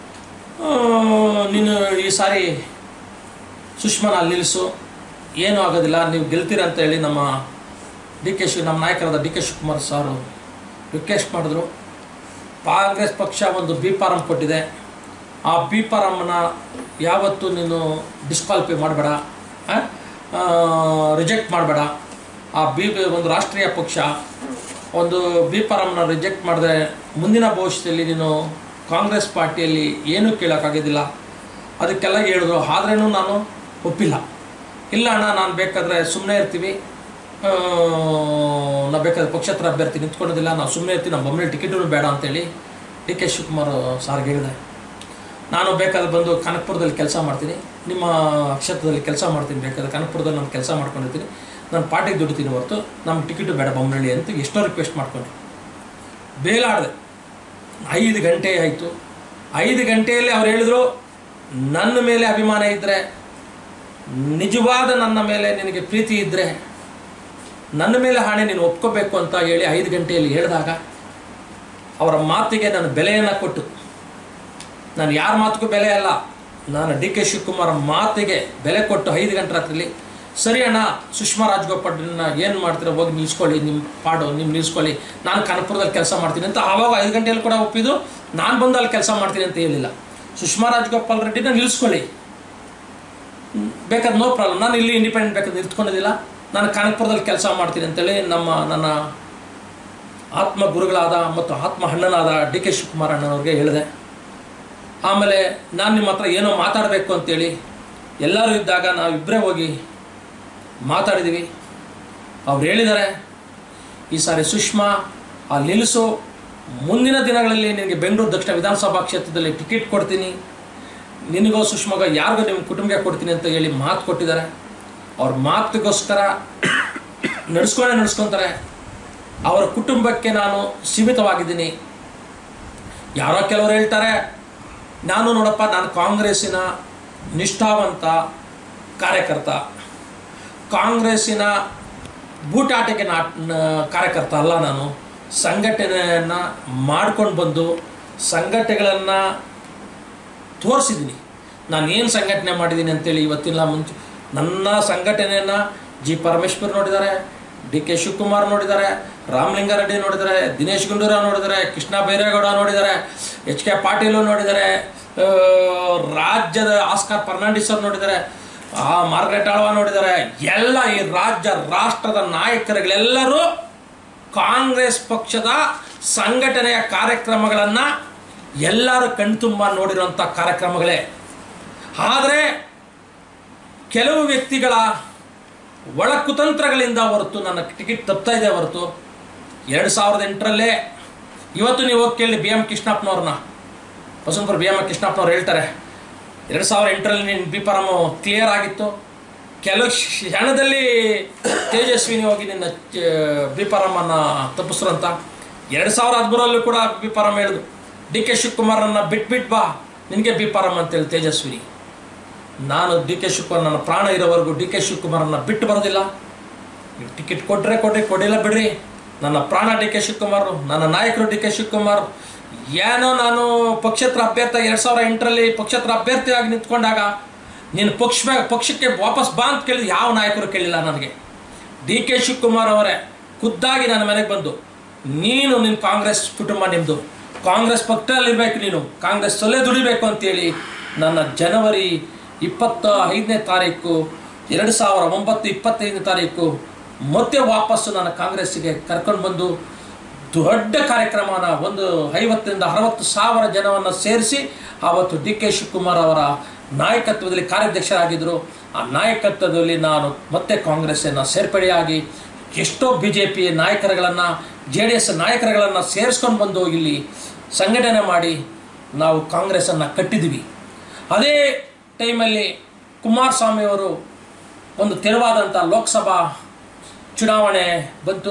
ನೀನು ಈ ಸಾರಿ ಸುಷ್ಮಾನ ಅಲ್ಲಿ ನಿಲ್ಲಿಸು ಏನೂ ಆಗೋದಿಲ್ಲ ನೀವು ಗೆಲ್ತೀರ ಅಂತ ಹೇಳಿ ನಮ್ಮ ಡಿ ಕೆ ಶಿವ ನಮ್ಮ ನಾಯಕರಾದ ಡಿ ಕೆ ಶಿವಕುಮಾರ್ ಸಾರು ರಿಕ್ವೆಸ್ಟ್ ಮಾಡಿದ್ರು ಕಾಂಗ್ರೆಸ್ ಪಕ್ಷ ಒಂದು ಬಿ ಫಾರಮ್ ಕೊಟ್ಟಿದೆ ಆ ಬಿ ಫಾರಮ್ನ ಯಾವತ್ತೂ ನೀನು ಡಿಸ್ಕ್ವಾಲಿಫೈ ಮಾಡಬೇಡ ರಿಜೆಕ್ಟ್ ಮಾಡಬೇಡ ಆ ಬಿ ಒಂದು ರಾಷ್ಟ್ರೀಯ ಪಕ್ಷ ಒಂದು ಬಿ ಫಾರಮ್ನ ರಿಜೆಕ್ಟ್ ಮಾಡಿದ್ರೆ ಮುಂದಿನ ಭವಿಷ್ಯದಲ್ಲಿ ನೀನು ಕಾಂಗ್ರೆಸ್ ಪಾರ್ಟಿಯಲ್ಲಿ ಏನೂ ಕೇಳೋಕ್ಕಾಗೋದಿಲ್ಲ ಅದಕ್ಕೆಲ್ಲ ಹೇಳಿದ್ರು ಆದ್ರೂ ನಾನು ಒಪ್ಪಿಲ್ಲ ಇಲ್ಲ ಅಣ್ಣ ನಾನು ಬೇಕಾದರೆ ಸುಮ್ಮನೆ ಇರ್ತೀವಿ ಆ, ನಾವು ಬೇಕಾದ್ರೆ ಪಕ್ಷೇತರ ಅಭ್ಯರ್ಥಿ ನಿಂತ್ಕೊಳ್ಳೋದಿಲ್ಲ ನಾವು ಸುಮ್ಮನೆ ಇರ್ತೀವಿ ನಮ್ಮ ಬೊಮ್ಮನೆ ಟಿಕೆಟೂ ಬೇಡ ಅಂತೇಳಿ ಡಿ ಕೆ ಶಿವಕುಮಾರ್ ಸಾರ್ಗೆ ಹೇಳಿದೆ ನಾನು ಬೇಕಾದ್ರೆ ಬಂದು ಕನಕಪುರದಲ್ಲಿ ಕೆಲಸ ಮಾಡ್ತೀನಿ ನಿಮ್ಮ ಕ್ಷೇತ್ರದಲ್ಲಿ ಕೆಲಸ ಮಾಡ್ತೀನಿ ಬೇಕಾದ್ರೆ ಕನಕಪುರದಲ್ಲಿ ನಾನು ಕೆಲಸ ಮಾಡ್ಕೊಂಡಿರ್ತೀನಿ ನಾನು ಪಾರ್ಟಿಗೆ ದುಡಿತೀನಿ ಹೊರತು ನಮ್ಗೆ ಟಿಕೆಟು ಬೇಡ ಬೊಮ್ಮನಹಳ್ಳಿ ಅಂತ ಎಷ್ಟೋ ರಿಕ್ವೆಸ್ಟ್ ಮಾಡ್ಕೊಂಡ್ರು ಬೇಲಾಡಿದೆ ಐದು ಗಂಟೆ ಆಯಿತು ಐದು ಗಂಟೆಯಲ್ಲಿ ಅವ್ರು ಹೇಳಿದ್ರು ನನ್ನ ಮೇಲೆ ಅಭಿಮಾನ ಇದ್ದರೆ ನಿಜವಾದ ನನ್ನ ಮೇಲೆ ನಿನಗೆ ಪ್ರೀತಿ ಇದ್ದರೆ ನನ್ನ ಮೇಲೆ ಹಾಣೆ ನೀನು ಒಪ್ಕೋಬೇಕು ಅಂತ ಹೇಳಿ ಐದು ಗಂಟೆಯಲ್ಲಿ ಹೇಳಿದಾಗ ಅವರ ಮಾತಿಗೆ ನಾನು ಬೆಲೆಯನ್ನು ಕೊಟ್ಟು ನಾನು ಯಾರ ಮಾತಿಗೂ ಬೆಲೆ ಅಲ್ಲ ನಾನು ಡಿ ಕೆ ಶಿವಕುಮಾರ್ ಮಾತಿಗೆ ಬೆಲೆ ಕೊಟ್ಟು ಐದು ಗಂಟೆ ರಾತ್ರಿಲಿ ಸರಿ ಅಣ್ಣ ಸುಷ್ಮಾ ರಾಜಗೋಪಾಲ್ನ ಏನು ಮಾಡ್ತೀರ ಹೋಗಿ ನಿಲ್ಸ್ಕೊಳ್ಳಿ ನಿಮ್ಮ ಪಾಡು ನಿಮ್ಮ ನಿಲ್ಸ್ಕೊಳ್ಳಿ ನಾನು ಕನಕಪುರದಲ್ಲಿ ಕೆಲಸ ಮಾಡ್ತೀನಿ ಅಂತ ಆವಾಗ ಐದು ಗಂಟೆಯಲ್ಲಿ ಕೂಡ ಒಪ್ಪಿದ್ದು ನಾನು ಬಂದು ಅಲ್ಲಿ ಕೆಲಸ ಮಾಡ್ತೀನಿ ಅಂತ ಹೇಳಿಲ್ಲ ಸುಷ್ಮಾ ರಾಜಗೋಪಾಲ್ ರೆಡ್ಡಿನ ನಿಲ್ಲಿಸ್ಕೊಳ್ಳಿ ಹ್ಮ್, ಬೇಕಾದ್ರೆ ನೋ ಪ್ರಾಬ್ಲಮ್ ನಾನು ಇಲ್ಲಿ ಇಂಡಿಪೆಂಡೆಂಟ್ ಬೇಕಾದ್ರೆ ನಿಂತ್ಕೊಂಡಿದ್ದಿಲ್ಲ ನಾನು ಕನಕಪುರದಲ್ಲಿ ಕೆಲಸ ಮಾಡ್ತೀನಿ ಅಂತೇಳಿ ನಮ್ಮ ನನ್ನ ಆತ್ಮ ಗುರುಗಳಾದ ಮತ್ತು ಆತ್ಮ ಅಣ್ಣನಾದ ಡಿ ಕೆ ಶಿವಕುಮಾರ್ ಅಣ್ಣನವ್ರಿಗೆ ಹೇಳಿದೆ ಆಮೇಲೆ ನಾನು ನಿಮ್ಮ ಹತ್ರ ಏನೋ ಮಾತಾಡಬೇಕು ಅಂತೇಳಿ ಎಲ್ಲರೂ ಇದ್ದಾಗ ನಾವಿಬ್ಬರೇ ಹೋಗಿ ಮಾತಾಡಿದ್ದೀವಿ ಅವ್ರು ಹೇಳಿದ್ದಾರೆ ಈ ಸಾರಿ ಸುಷ್ಮಾ ಅಲ್ಲಿ ನಿಲ್ಲಿಸು ಮುಂದಿನ ದಿನಗಳಲ್ಲಿ ನಿನಗೆ ಬೆಂಗಳೂರು ದಕ್ಷಿಣ ವಿಧಾನಸಭಾ ಕ್ಷೇತ್ರದಲ್ಲಿ ಟಿಕೆಟ್ ಕೊಡ್ತೀನಿ ನಿನಗೋ ಸುಷ್ಮಾಗ ಯಾರಿಗೋ ನಿಮ್ಮ ಕುಟುಂಬಕ್ಕೆ ಕೊಡ್ತೀನಿ ಅಂತ ಹೇಳಿ ಮಾತು ಕೊಟ್ಟಿದ್ದಾರೆ ಅವ್ರ ಮಾತಿಗೋಸ್ಕರ ನಡೆಸ್ಕೊಂಡೇ ನಡೆಸ್ಕೊತಾರೆ ಅವರ ಕುಟುಂಬಕ್ಕೆ ನಾನು ಸೀಮಿತವಾಗಿದ್ದೀನಿ ಯಾರೋ ಕೆಲವರು ಹೇಳ್ತಾರೆ ನಾನು ನೋಡಪ್ಪ ನಾನು ಕಾಂಗ್ರೆಸ್ಸಿನ ನಿಷ್ಠಾವಂತ ಕಾರ್ಯಕರ್ತ ಕಾಂಗ್ರೆಸ್ಸಿನ ಬೂಟಾಟಿಕೆ ನಾ ನ- ಕಾರ್ಯಕರ್ತ ಅಲ್ಲ ನಾನು ಸಂಘಟನೆಯನ್ನು ಮಾಡ್ಕೊಂಡು ಬಂದು ಸಂಘಟನೆಗಳನ್ನು ತೋರಿಸಿದ್ದೀನಿ ನಾನು ಏನು ಸಂಘಟನೆ ಮಾಡಿದ್ದೀನಿ ಅಂತೇಳಿ ಇವತ್ತಿನ ಮುಂಚೆ ನನ್ನ ಸಂಘಟನೆಯನ್ನು ಜಿ ಪರಮೇಶ್ವರ್ ನೋಡಿದ್ದಾರೆ ಡಿ ಕೆ ಶಿವಕುಮಾರ್ ನೋಡಿದ್ದಾರೆ ರಾಮಲಿಂಗಾರೆಡ್ಡಿ ನೋಡಿದ್ದಾರೆ ದಿನೇಶ್ ಗುಂಡೂರಾವ್ ನೋಡಿದ್ದಾರೆ ಕೃಷ್ಣ ಬೈರೇಗೌಡ ನೋಡಿದ್ದಾರೆ ಎಚ್ ಕೆ ಪಾಟೀಲು ನೋಡಿದ್ದಾರೆ ಆ, ರಾಜ್ಯದ ಆಸ್ಕಾರ್ ಫರ್ನಾಂಡಿಸ್ ಅವ್ರು ನೋಡಿದ್ದಾರೆ ಆ ಮಾರ್ಗ್ರೆಟ್ ಆಳ್ವ ನೋಡಿದ್ದಾರೆ ಎಲ್ಲ ಈ ರಾಜ್ಯ ರಾಷ್ಟ್ರದ ನಾಯಕರುಗಳೆಲ್ಲರೂ ಕಾಂಗ್ರೆಸ್ ಪಕ್ಷದ ಸಂಘಟನೆಯ ಕಾರ್ಯಕ್ರಮಗಳನ್ನು ಎಲ್ಲರೂ ಕಣ್ತುಂಬ ನೋಡಿರುವಂಥ ಕಾರ್ಯಕ್ರಮಗಳೇ ಆದರೆ ಕೆಲವು ವ್ಯಕ್ತಿಗಳ ಒಳ ಕುತಂತ್ರಗಳಿಂದ ಹೊರತು ನನ್ನ ಟಿಕೆಟ್ ತಪ್ತಾ ಇದೆ ಹೊರತು ಎರಡು ಸಾವಿರದ ಎಂಟರಲ್ಲೇ ಇವತ್ತು ನೀವು ಹೋಗಿ ಕೇಳಿ ಬಿ ಎಂ ಕೃಷ್ಣಪ್ಪನವ್ರನ್ನ ಬಸವನಪುರ ಬಿ ಎಂ ಕೃಷ್ಣಪ್ಪನವ್ರು ಹೇಳ್ತಾರೆ ಎರಡು ಸಾವಿರದ ಎಂಟರಲ್ಲಿ ನಿನ್ನ ಬಿ ಪರಮು ಕ್ಲಿಯರ್ ಆಗಿತ್ತು ಕೆಲವು ಕ್ಷಣದಲ್ಲಿ ತೇಜಸ್ವಿನಿ ಹೋಗಿ ನಿನ್ನ ಬಿ ಪರಮನ್ನು ತಪ್ಪಿಸ್ರು ಅಂತ ಎರಡು ಸಾವಿರದ ಹದಿಮೂರಲ್ಲೂ ಕೂಡ ಬಿ ಪರಮ್ ಹೇಳಿದ್ರು ಡಿ ಕೆ ಶಿವಕುಮಾರನ್ನ ಬಿಟ್ಬಿಟ್ ಬಾ ನಿನಗೆ ಬಿ ಪರಮ್ ಅಂತೇಳಿ ತೇಜಸ್ವಿನಿ ನಾನು ಡಿ ಕೆ ಶಿವಕುಮಾರ್ ನನ್ನ ಪ್ರಾಣ ಇರೋವರೆಗೂ ಡಿ ಕೆ ಶಿವಕುಮಾರನ್ನ ಬಿಟ್ಟು ಬರೋದಿಲ್ಲ ನೀವು ಟಿಕೆಟ್ ಕೊಟ್ಟರೆ ಕೊಡ್ರಿ ಕೊಡಿಲ್ಲ ಬಿಡ್ರಿ ನನ್ನ ಪ್ರಾಣ ಡಿ ಕೆ ಶಿವಕುಮಾರ್ ನನ್ನ ನಾಯಕರು ಡಿ ಕೆ ಶಿವಕುಮಾರ್ ಏನೋ ನಾನು ಪಕ್ಷೇತರ ಅಭ್ಯರ್ಥಿ ಎರಡು ಸಾವಿರ ಎಂಟರಲ್ಲಿ ಪಕ್ಷೇತರ ಅಭ್ಯರ್ಥಿಯಾಗಿ ನಿಂತ್ಕೊಂಡಾಗ ನೀನು ಪಕ್ಷ ಪಕ್ಷಕ್ಕೆ ವಾಪಸ್ ಬಾ ಅಂತ ಕೇಳಿದ ಯಾವ ನಾಯಕರು ಕೇಳಿಲ್ಲ ನನಗೆ ಡಿ ಕೆ ಶಿವಕುಮಾರ್ ಅವರೇ ಖುದ್ದಾಗಿ ನನ್ನ ಮನೆಗೆ ಬಂದು ನೀನು ನಿನ್ನ ಕಾಂಗ್ರೆಸ್ ಕುಟುಂಬ ನಿಮ್ಮದು ಕಾಂಗ್ರೆಸ್ ಪಕ್ಷದಲ್ಲಿರ್ಬೇಕು ನೀನು ಕಾಂಗ್ರೆಸ್ಸಲ್ಲೇ ದುಡಿಬೇಕು ಅಂತೇಳಿ ನನ್ನ ಜನವರಿ ಇಪ್ಪತ್ತ ಐದನೇ ತಾರೀಕು ಎರಡು ಸಾವಿರ ಒಂಬತ್ತು ಇಪ್ಪತ್ತೈದನೇ ತಾರೀಕು ಮತ್ತೆ ವಾಪಸ್ಸು ನನ್ನ ಕಾಂಗ್ರೆಸ್ಸಿಗೆ ಕರ್ಕೊಂಡು ಬಂದು ದೊಡ್ಡ ಕಾರ್ಯಕ್ರಮನ ಒಂದು ಐವತ್ತರಿಂದ ಅರವತ್ತು ಸಾವಿರ ಜನವನ್ನು ಸೇರಿಸಿ ಆವತ್ತು ಡಿ ಕೆ ಶಿವಕುಮಾರ್ ಅವರ ನಾಯಕತ್ವದಲ್ಲಿ ಕಾರ್ಯಾಧ್ಯಕ್ಷರಾಗಿದ್ದರು ಆ ನಾಯಕತ್ವದಲ್ಲಿ ನಾನು ಮತ್ತೆ ಕಾಂಗ್ರೆಸ್ಸನ್ನು ಸೇರ್ಪಡೆಯಾಗಿ ಎಷ್ಟೋ ಬಿ ಜೆ ಪಿ ನಾಯಕರುಗಳನ್ನು ಜೆ ಡಿ ಎಸ್ ನಾಯಕರುಗಳನ್ನು ಸೇರಿಸ್ಕೊಂಡು ಬಂದು ಇಲ್ಲಿ ಸಂಘಟನೆ ಮಾಡಿ ನಾವು ಕಾಂಗ್ರೆಸ್ಸನ್ನು ಕಟ್ಟಿದ್ವಿ ಅದೇ ಟೈಮಲ್ಲಿ ಕುಮಾರಸ್ವಾಮಿಯವರು ಒಂದು ತೆರವಾದಂಥ ಲೋಕಸಭಾ ಚುನಾವಣೆ ಬಂತು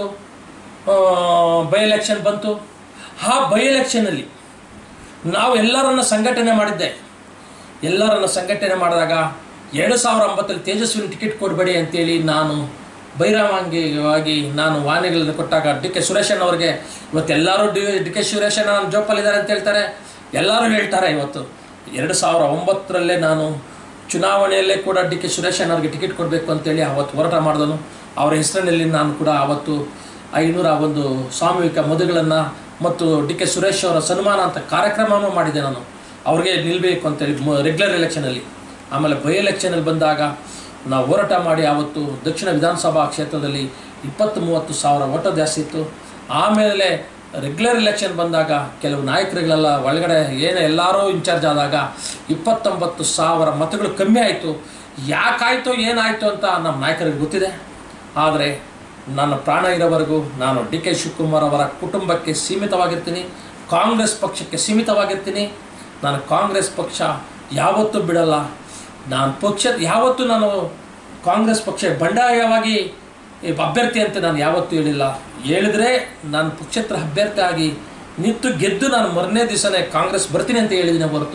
ಬೈ ಎಲೆಕ್ಷನ್ ಬಂತು ಆ ಬೈ ಎಲೆಕ್ಷನಲ್ಲಿ ನಾವು ಎಲ್ಲರನ್ನ ಸಂಘಟನೆ ಮಾಡಿದ್ದೆ ಎಲ್ಲರನ್ನ ಸಂಘಟನೆ ಮಾಡಿದಾಗ ಎರಡು ಸಾವಿರ ಒಂಬತ್ತರಲ್ಲಿ ತೇಜಸ್ವಿನಿ ಟಿಕೆಟ್ ಕೊಡಬೇಡಿ ಅಂತೇಳಿ ನಾನು ಬಹಿರಂಗವಾಗಿ ನಾನು ವಾಣಿಗಳನ್ನು ಕೊಟ್ಟಾಗ ಡಿ ಕೆ ಸುರೇಶನ್ ಅವರಿಗೆ ಇವತ್ತೆಲ್ಲರೂ ಡಿ ಡಿ ಕೆ ಸುರೇಶನ್ ನನ್ನ ಜೋಪಲ್ಲಿದ್ದಾರೆ ಅಂತ ಹೇಳ್ತಾರೆ ಎಲ್ಲರೂ ಹೇಳ್ತಾರೆ ಇವತ್ತು ಎರಡು ಸಾವಿರ ಒಂಬತ್ತರಲ್ಲೇ ನಾನು ಚುನಾವಣೆಯಲ್ಲೇ ಕೂಡ ಡಿ ಕೆ ಸುರೇಶನ್ ಅವರಿಗೆ ಟಿಕೆಟ್ ಕೊಡಬೇಕು ಅಂತೇಳಿ ಅವತ್ತು ಹೋರಾಟ ಮಾಡಿದನು ಅವರ ಹೆಸರಿನಲ್ಲಿ ನಾನು ಕೂಡ ಅವತ್ತು ಐನೂರ ಒಂದು ಸಾಮೂಹಿಕ ಮದುವೆಗಳನ್ನು ಮತ್ತು ಡಿ ಕೆ ಸುರೇಶ್ ಅವರ ಸನ್ಮಾನ ಅಂತ ಕಾರ್ಯಕ್ರಮವನ್ನು ಮಾಡಿದೆ ನಾನು ಅವ್ರಿಗೆ ನಿಲ್ಲಬೇಕು ಅಂತೇಳಿ ರೆಗ್ಯುಲರ್ ಎಲೆಕ್ಷನಲ್ಲಿ ಆಮೇಲೆ ಬೈ ಎಲೆಕ್ಷನಲ್ಲಿ ಬಂದಾಗ ನಾವು ಹೋರಾಟ ಮಾಡಿ ಆವತ್ತು ದಕ್ಷಿಣ ವಿಧಾನಸಭಾ ಕ್ಷೇತ್ರದಲ್ಲಿ ಇಪ್ಪತ್ತು ಮೂವತ್ತು ಸಾವಿರ ಓಟ ಜಾಸ್ತಿ ಇತ್ತು ಆಮೇಲೆ ರೆಗ್ಯುಲರ್ ಎಲೆಕ್ಷನ್ ಬಂದಾಗ ಕೆಲವು ನಾಯಕರುಗಳೆಲ್ಲ ಒಳಗಡೆ ಏನು ಎಲ್ಲರೂ ಇನ್ಚಾರ್ಜ್ ಆದಾಗ ಇಪ್ಪತ್ತೊಂಬತ್ತು ಸಾವಿರ ಮತಗಳು ಕಮ್ಮಿ ಆಯಿತು ಯಾಕಾಯಿತು ಏನಾಯಿತು ಅಂತ ನಮ್ಮ ನಾಯಕರಿಗೆ ಗೊತ್ತಿದೆ ಆದರೆ ನನ್ನ ಪ್ರಾಣ ಇರೋವರೆಗೂ ನಾನು ಡಿ ಕೆ ಶಿವಕುಮಾರ್ ಅವರ ಕುಟುಂಬಕ್ಕೆ ಸೀಮಿತವಾಗಿರ್ತೀನಿ ಕಾಂಗ್ರೆಸ್ ಪಕ್ಷಕ್ಕೆ ಸೀಮಿತವಾಗಿರ್ತೀನಿ ನಾನು ಕಾಂಗ್ರೆಸ್ ಪಕ್ಷ ಯಾವತ್ತೂ ಬಿಡಲ್ಲ ನಾನು ಪಕ್ಷ ಯಾವತ್ತೂ ನಾನು ಕಾಂಗ್ರೆಸ್ ಪಕ್ಷ ಬಂಡಾಯವಾಗಿ ಈ ಅಭ್ಯರ್ಥಿ ಅಂತ ನಾನು ಯಾವತ್ತೂ ಹೇಳಿಲ್ಲ ಹೇಳಿದ್ರೆ ನಾನು ಪಕ್ಷೇತರ ಅಭ್ಯರ್ಥಿ ಆಗಿ ನಿಂತು ಗೆದ್ದು ನಾನು ಮರನೇ ದಿವಸನೇ ಕಾಂಗ್ರೆಸ್ ಬರ್ತೀನಿ ಅಂತ ಹೇಳಿದ್ದೀನಿ ಹೊರತು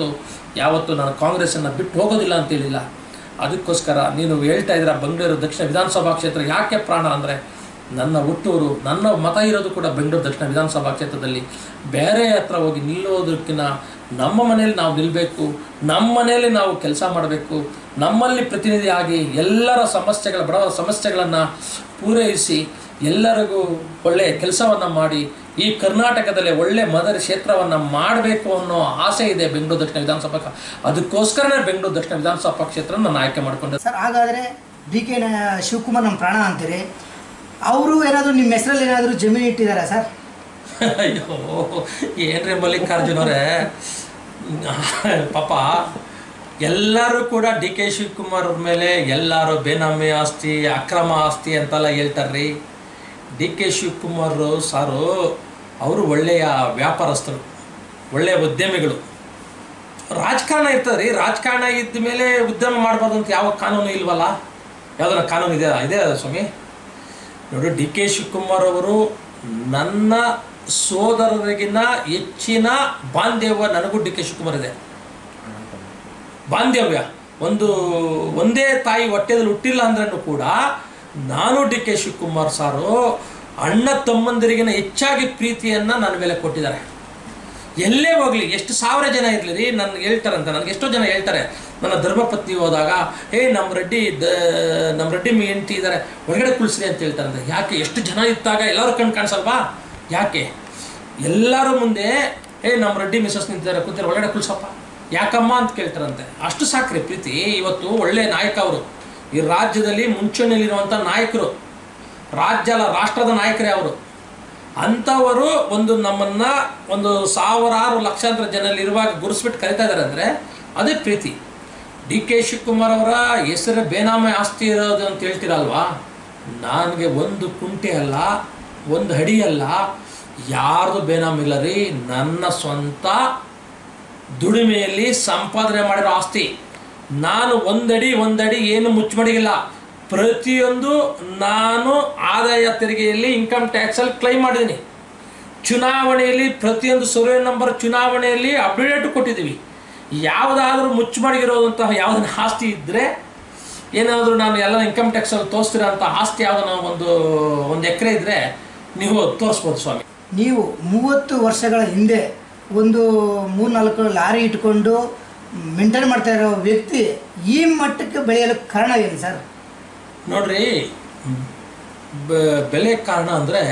ಯಾವತ್ತೂ ನಾನು ಕಾಂಗ್ರೆಸ್ಸನ್ನು ಬಿಟ್ಟು ಹೋಗೋದಿಲ್ಲ ಅಂತ ಹೇಳಿಲ್ಲ ಅದಕ್ಕೋಸ್ಕರ ನೀನು ಹೇಳ್ತಾ ಇದ್ದೀರ ಬೆಂಗಳೂರು ದಕ್ಷಿಣ ವಿಧಾನಸಭಾ ಕ್ಷೇತ್ರ ಯಾಕೆ ಪ್ರಾಣ ಅಂದರೆ ನನ್ನ ಹುಟ್ಟೂರು ನನ್ನ ಮತ ಇರೋದು ಕೂಡ ಬೆಂಗಳೂರು ದಕ್ಷಿಣ ವಿಧಾನಸಭಾ ಕ್ಷೇತ್ರದಲ್ಲಿ ಬೇರೆ ಹತ್ರ ಹೋಗಿ ನಿಲ್ಲೋದಕ್ಕಿಂತ ನಮ್ಮ ಮನೆಯಲ್ಲಿ ನಾವು ನಿಲ್ಲಬೇಕು ನಮ್ಮ ಮನೆಯಲ್ಲಿ ನಾವು ಕೆಲಸ ಮಾಡಬೇಕು ನಮ್ಮಲ್ಲಿ ಪ್ರತಿನಿಧಿಯಾಗಿ ಎಲ್ಲರ ಸಮಸ್ಯೆಗಳ ಬಡವರ ಸಮಸ್ಯೆಗಳನ್ನು ಪೂರೈಸಿ ಎಲ್ಲರಿಗೂ ಒಳ್ಳೆಯ ಕೆಲಸವನ್ನು ಮಾಡಿ ಈ ಕರ್ನಾಟಕದಲ್ಲಿ ಒಳ್ಳೆ ಮದರ್ ಕ್ಷೇತ್ರವನ್ನು ಮಾಡಬೇಕು ಅನ್ನೋ ಆಸೆ ಇದೆ ಬೆಂಗಳೂರು ದಕ್ಷಿಣ ವಿಧಾನಸಭಾ ಕ- ಅದಕ್ಕೋಸ್ಕರನೇ ಬೆಂಗಳೂರು ದಕ್ಷಿಣ ವಿಧಾನಸಭಾ ಕ್ಷೇತ್ರ ನಾನು ಆಯ್ಕೆ ಮಾಡಿಕೊಂಡೆ ಸರ್ ಹಾಗಾದರೆ ಡಿ ಕೆ ಶಿವಕುಮಾರ್ ನಮ್ಮ ಪ್ರಾಣ ಅಂತೀರಿ ಅವರು ಏನಾದರೂ ನಿಮ್ಮ ಹೆಸರಲ್ಲಿ ಏನಾದರೂ ಜಮೀನು ಇಟ್ಟಿದ್ದಾರಾ ಸರ್ ಅಯ್ಯೋ ಏನ್ರಿ ಮಲ್ಲಿಕಾರ್ಜುನ್ ಅವರೇ ಪಾಪ ಎಲ್ಲರೂ ಕೂಡ ಡಿ ಕೆ ಶಿವಕುಮಾರ್ ಅವ್ರ ಮೇಲೆ ಎಲ್ಲರೂ ಬೇನಾಮಿ ಆಸ್ತಿ ಅಕ್ರಮ ಆಸ್ತಿ ಅಂತೆಲ್ಲ ಹೇಳ್ತಾರ್ರಿ ಡಿ ಕೆ ಶಿವಕುಮಾರ್ ಸಾರು ಅವರು ಒಳ್ಳೆಯ ವ್ಯಾಪಾರಸ್ಥರು ಒಳ್ಳೆಯ ಉದ್ಯಮಿಗಳು ರಾಜಕಾರಣ ಇರ್ತದೆ ರೀ ರಾಜಕಾರಣ ಇದ್ದ ಮೇಲೆ ಉದ್ಯಮ ಮಾಡಬಾರ್ದು ಅಂತ ಯಾವ ಕಾನೂನು ಇಲ್ವಲ್ಲ ಯಾವ್ದಾರ ಕಾನೂನು ಇದೆ ಇದೆ ಸ್ವಾಮಿ ನೋಡಿ ಡಿ ಕೆ ಶಿವಕುಮಾರ್ ಅವರು ನನ್ನ ಸೋದರರಿಗಿನ ಹೆಚ್ಚಿನ ಬಾಂಧವ್ಯ ನನಗೂ ಡಿ ಕೆ ಶಿವಕುಮಾರ್ ಇದೆ ಬಾಂಧವ್ಯ ಒಂದು ಒಂದೇ ತಾಯಿ ಹೊಟ್ಟೆದಲ್ಲಿ ಹುಟ್ಟಿಲ್ಲ ಅಂದ್ರೂ ಕೂಡ ನಾನು ಡಿ ಕೆ ಶಿವಕುಮಾರ್ ಸಾರು ಅಣ್ಣ ತಮ್ಮಂದಿರಿಗಿನ ಹೆಚ್ಚಾಗಿ ಪ್ರೀತಿಯನ್ನು ನನ್ನ ಮೇಲೆ ಕೊಟ್ಟಿದ್ದಾರೆ ಎಲ್ಲೇ ಹೋಗ್ಲಿ ಎಷ್ಟು ಸಾವಿರ ಜನ ಇರಲಿ ರೀ ನನ್ಗೆ ಹೇಳ್ತಾರಂತ ನನಗೆ ಎಷ್ಟೋ ಜನ ಹೇಳ್ತಾರೆ ನನ್ನ ಧರ್ಮಪತ್ನಿ ಹೋದಾಗ ಹೇ ನಮ್ಮ ರೆಡ್ಡಿ ದ ನಮ್ಮ ರೆಡ್ಡಿ ಮೀ ಹೆಂಡತಿ ಇದ್ದಾರೆ ಹೊರಗಡೆ ಕುಳಿಸ್ರಿ ಅಂತ ಹೇಳ್ತಾರಂತೆ ಯಾಕೆ ಎಷ್ಟು ಜನ ಇದ್ದಾಗ ಎಲ್ಲರೂ ಕಣ್ ಕಾಣಿಸಲ್ವಾ ಯಾಕೆ ಎಲ್ಲರೂ ಮುಂದೆ ಹೇ ನಮ್ಮ ರೆಡ್ಡಿ ಮಿಸಸ್ ನಿಂತಿದ್ದಾರೆ ಕೂತಿದ್ದಾರೆ ಒಳಗಡೆ ಕುಳ್ಸಪ್ಪ ಯಾಕಮ್ಮ ಅಂತ ಕೇಳ್ತಾರಂತೆ ಅಷ್ಟು ಸಾಕ್ರಿ ಪ್ರೀತಿ ಇವತ್ತು ಒಳ್ಳೆ ನಾಯಕ ಅವರು ಈ ರಾಜ್ಯದಲ್ಲಿ ಮುಂಚೂಣಿಯಲ್ಲಿರುವಂಥ ನಾಯಕರು ರಾಜ್ಯ ಅಲ್ಲ ರಾಷ್ಟ್ರದ ನಾಯಕರೇ ಅವರು ಅಂಥವರು ಒಂದು ನಮ್ಮನ್ನ ಒಂದು ಸಾವಿರಾರು ಲಕ್ಷಾಂತರ ಜನರಲ್ಲಿ ಇರುವಾಗ ಗುರುಸ್ಬಿಟ್ಟು ಕರಿತಾ ಇದ್ದಾರೆ ಅಂದರೆ ಅದೇ ಪ್ರೀತಿ ಡಿ ಕೆ ಶಿವಕುಮಾರ್ ಅವರ ಹೆಸರು ಬೇನಾಮಿ ಆಸ್ತಿ ಇರೋದು ಅಂತ ಹೇಳ್ತೀರಲ್ವಾ ನನಗೆ ಒಂದು ಕುಂಟೆ ಅಲ್ಲ ಒಂದು ಹಡಿ ಅಲ್ಲ ಯಾರ್ದು ಬೇನಾಮಿ ಇಲ್ಲ ರೀ ನನ್ನ ಸ್ವಂತ ದುಡಿಮೆಯಲ್ಲಿ ಸಂಪಾದನೆ ಮಾಡಿರೋ ಆಸ್ತಿ ನಾನು ಒಂದಡಿ ಒಂದಡಿ ಏನು ಮುಚ್ಚಮಡಿಗಿಲ್ಲ ಪ್ರತಿಯೊಂದು ನಾನು ಆದಾಯ ತೆರಿಗೆಯಲ್ಲಿ ಇನ್ಕಮ್ ಟ್ಯಾಕ್ಸಲ್ಲಿ ಕ್ಲೈಮ್ ಮಾಡಿದ್ದೀನಿ ಚುನಾವಣೆಯಲ್ಲಿ ಪ್ರತಿಯೊಂದು ಸರ್ವೆ ನಂಬರ್ ಚುನಾವಣೆಯಲ್ಲಿ ಅಪ್ಡೇಟ್ ಕೊಟ್ಟಿದ್ದೀವಿ ಯಾವುದಾದ್ರೂ ಮುಚ್ಚಮಡಿಗಿರೋದಂತಹ ಯಾವುದನ್ನ ಆಸ್ತಿ ಇದ್ದರೆ ಏನಾದರೂ ನಾನು ಎಲ್ಲ ಇನ್ಕಮ್ ಟ್ಯಾಕ್ಸಲ್ಲಿ ತೋರಿಸ್ತಿರೋ ಅಂಥ ಆಸ್ತಿ ಯಾವುದೋ ಒಂದು ಒಂದು ಎಕರೆ ಇದ್ದರೆ ನೀವು ತೋರಿಸ್ಬೋದು ಸ್ವಾಮಿ ನೀವು ಮೂವತ್ತು ವರ್ಷಗಳ ಹಿಂದೆ ಒಂದು ಮೂರ್ನಾಲ್ಕು ಲಾರಿ ಇಟ್ಕೊಂಡು ಮೇಂಟೈನ್ ಮಾಡ್ತಾ ಇರೋ ವ್ಯಕ್ತಿ ಈ ಮಟ್ಟಕ್ಕೆ ಬೆಳೆಯಲು ಕಾರಣ ಏನು ಸರ್ ನೋಡ್ರಿ ಬ- ಬೆಲೆ ಕಾರಣ ಅಂದರೆ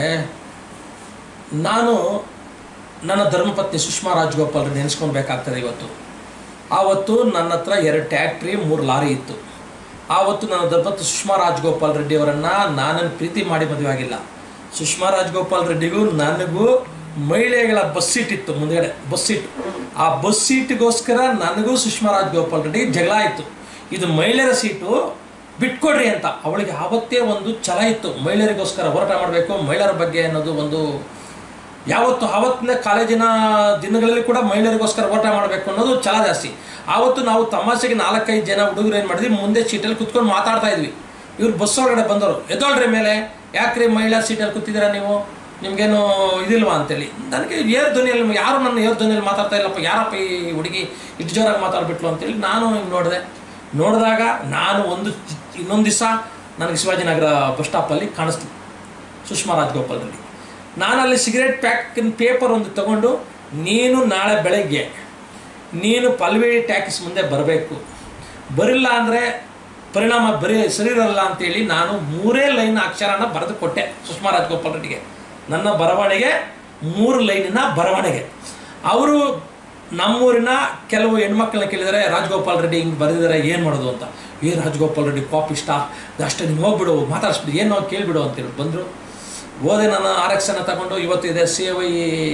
ನಾನು ನನ್ನ ಧರ್ಮಪತ್ನಿ ಸುಷ್ಮಾ ರಾಜಗೋಪಾಲ್ ನೆನೆಸ್ಕೊಳ್ಬೇಕಾಗ್ತದೆ ಇವತ್ತು ಆವತ್ತು ನನ್ನ ಹತ್ರ ಎರಡು ಟ್ಯಾಕ್ಟ್ರಿ ಮೂರು ಲಾರಿ ಇತ್ತು ಆವತ್ತು ನನ್ನ ಧರ್ಮಪತ್ನಿ ಸುಷ್ಮಾ ರಾಜಗೋಪಾಲ್ ರೆಡ್ಡಿ ಅವರನ್ನು ನಾನನ್ನು ಪ್ರೀತಿ ಮಾಡಿ ಮದುವೆ ಆಗಿಲ್ಲ ಸುಷ್ಮಾ ರಾಜಗೋಪಾಲ್ ರೆಡ್ಡಿಗೂ ನನಗೂ ಮಹಿಳೆಗಳ ಬಸ್ ಸೀಟ್ ಇತ್ತು ಮುಂದ್ಗಡೆ ಬಸ್ ಸೀಟ್ ಆ ಬಸ್ ಸೀಟಿಗೋಸ್ಕರ ನನಗೂ ಸುಷ್ಮಾ ರಾಜಗೋಪಾಲ್ ರೆಡ್ಡಿ ಜಗಳ ಆಯಿತು ಇದು ಮಹಿಳೆಯರ ಸೀಟು ಬಿಟ್ಕೊಡ್ರಿ ಅಂತ ಅವಳಿಗೆ ಆವತ್ತೇ ಒಂದು ಛಲ ಇತ್ತು ಮಹಿಳೆಯರಿಗೋಸ್ಕರ ಹೋರಾಟ ಮಾಡಬೇಕು ಮಹಿಳೆಯರ ಬಗ್ಗೆ ಅನ್ನೋದು ಒಂದು ಯಾವತ್ತು ಆವತ್ತಿನ ಕಾಲೇಜಿನ ದಿನಗಳಲ್ಲಿ ಕೂಡ ಮಹಿಳೆಯರಿಗೋಸ್ಕರ ಹೋರಾಟ ಮಾಡಬೇಕು ಅನ್ನೋದು ಛಲ ಜಾಸ್ತಿ ಆವತ್ತು ನಾವು ತಮಾಷೆಗೆ ನಾಲ್ಕೈದು ಜನ ಹುಡುಗರು ಏನು ಮಾಡಿದ್ವಿ ಮುಂದೆ ಸೀಟಲ್ಲಿ ಕುತ್ಕೊಂಡು ಮಾತಾಡ್ತಾ ಇದ್ವಿ ಇವ್ರು ಬಸ್ ಒಳಗಡೆ ಬಂದವರು ಎದ್ದೋಳ್ರಿ ಮೇಲೆ ಯಾಕ್ರಿ ಮಹಿಳಾ ಸೀಟಲ್ಲಿ ಕೂತಿದ್ದೀರಾ ನೀವು ನಿಮಗೇನು ಇದಿಲ್ವಾ ಅಂತೇಳಿ ನನಗೆ ಏರ್ ಧ್ವನಿಯಲ್ಲಿ ಯಾರು ನನ್ನ ಏರ್ ಧ್ವನಿಯಲ್ಲಿ ಮಾತಾಡ್ತಾ ಇಲ್ಲಪ್ಪ ಯಾರಪ್ಪ ಈ ಹುಡುಗಿ ಇಷ್ಟು ಜೋರಾಗಿ ಮಾತಾಡ್ಬಿಟ್ಲು ಅಂತೇಳಿ ನಾನು ಹಿಂಗೆ ನೋಡಿದೆ ನೋಡಿದಾಗ ನಾನು ಒಂದು ಇನ್ನೊಂದು ದಿವಸ ನನಗೆ ಶಿವಾಜಿನಗರ ಬಸ್ ಸ್ಟಾಪಲ್ಲಿ ಕಾಣಿಸ್ತು ಸುಷ್ಮಾ ರಾಜಗೋಪಾಲ್ ರೆಡ್ಡಿ ನಾನು ಅಲ್ಲಿ ಸಿಗರೇಟ್ ಪ್ಯಾಕಿನ ಪೇಪರ್ ಒಂದು ತಗೊಂಡು ನೀನು ನಾಳೆ ಬೆಳಗ್ಗೆ ನೀನು ಪಲ್ವೇಡಿ ಟ್ಯಾಕ್ಸ್ ಮುಂದೆ ಬರಬೇಕು ಬರಿಲ್ಲ ಅಂದರೆ ಪರಿಣಾಮ ಬರೀ ಸರಿರಲ್ಲ ಅಂತೇಳಿ ನಾನು ಮೂರೇ ಲೈನ್ ಅಕ್ಷರನ ಬರೆದು ಕೊಟ್ಟೆ ಸುಷ್ಮಾ ರಾಜಗೋಪಾಲ್ ರೆಡ್ಡಿಗೆ ನನ್ನ ಬರವಣಿಗೆ ಮೂರು ಲೈನಿನ ಬರವಣಿಗೆ ಅವರು ನಮ್ಮೂರಿನ ಕೆಲವು ಹೆಣ್ಮಕ್ಳನ್ನ ಕೇಳಿದರೆ ರಾಜಗೋಪಾಲ್ ರೆಡ್ಡಿ ಹಿಂಗೆ ಬರೆದಿದ್ದಾರೆ ಏನು ಮಾಡೋದು ಅಂತ ಏ ರಾಜಗೋಪಾಲ್ ರೆಡ್ಡಿ ಪಾಪ್ ಇಷ್ಟ ಅಷ್ಟೇ ನೀನು ಹೋಗ್ಬಿಡು ಮಾತಾಡಿಸ್ಬಿಡು ಏನು ಕೇಳಿಬಿಡು ಅಂತೇಳಿ ಬಂದರು ಓದೆ ನಾನು ಆರ್ ಎಕ್ಸ್ ಅನ್ನು ತಗೊಂಡು ಇವತ್ತು ಇದೆ C Y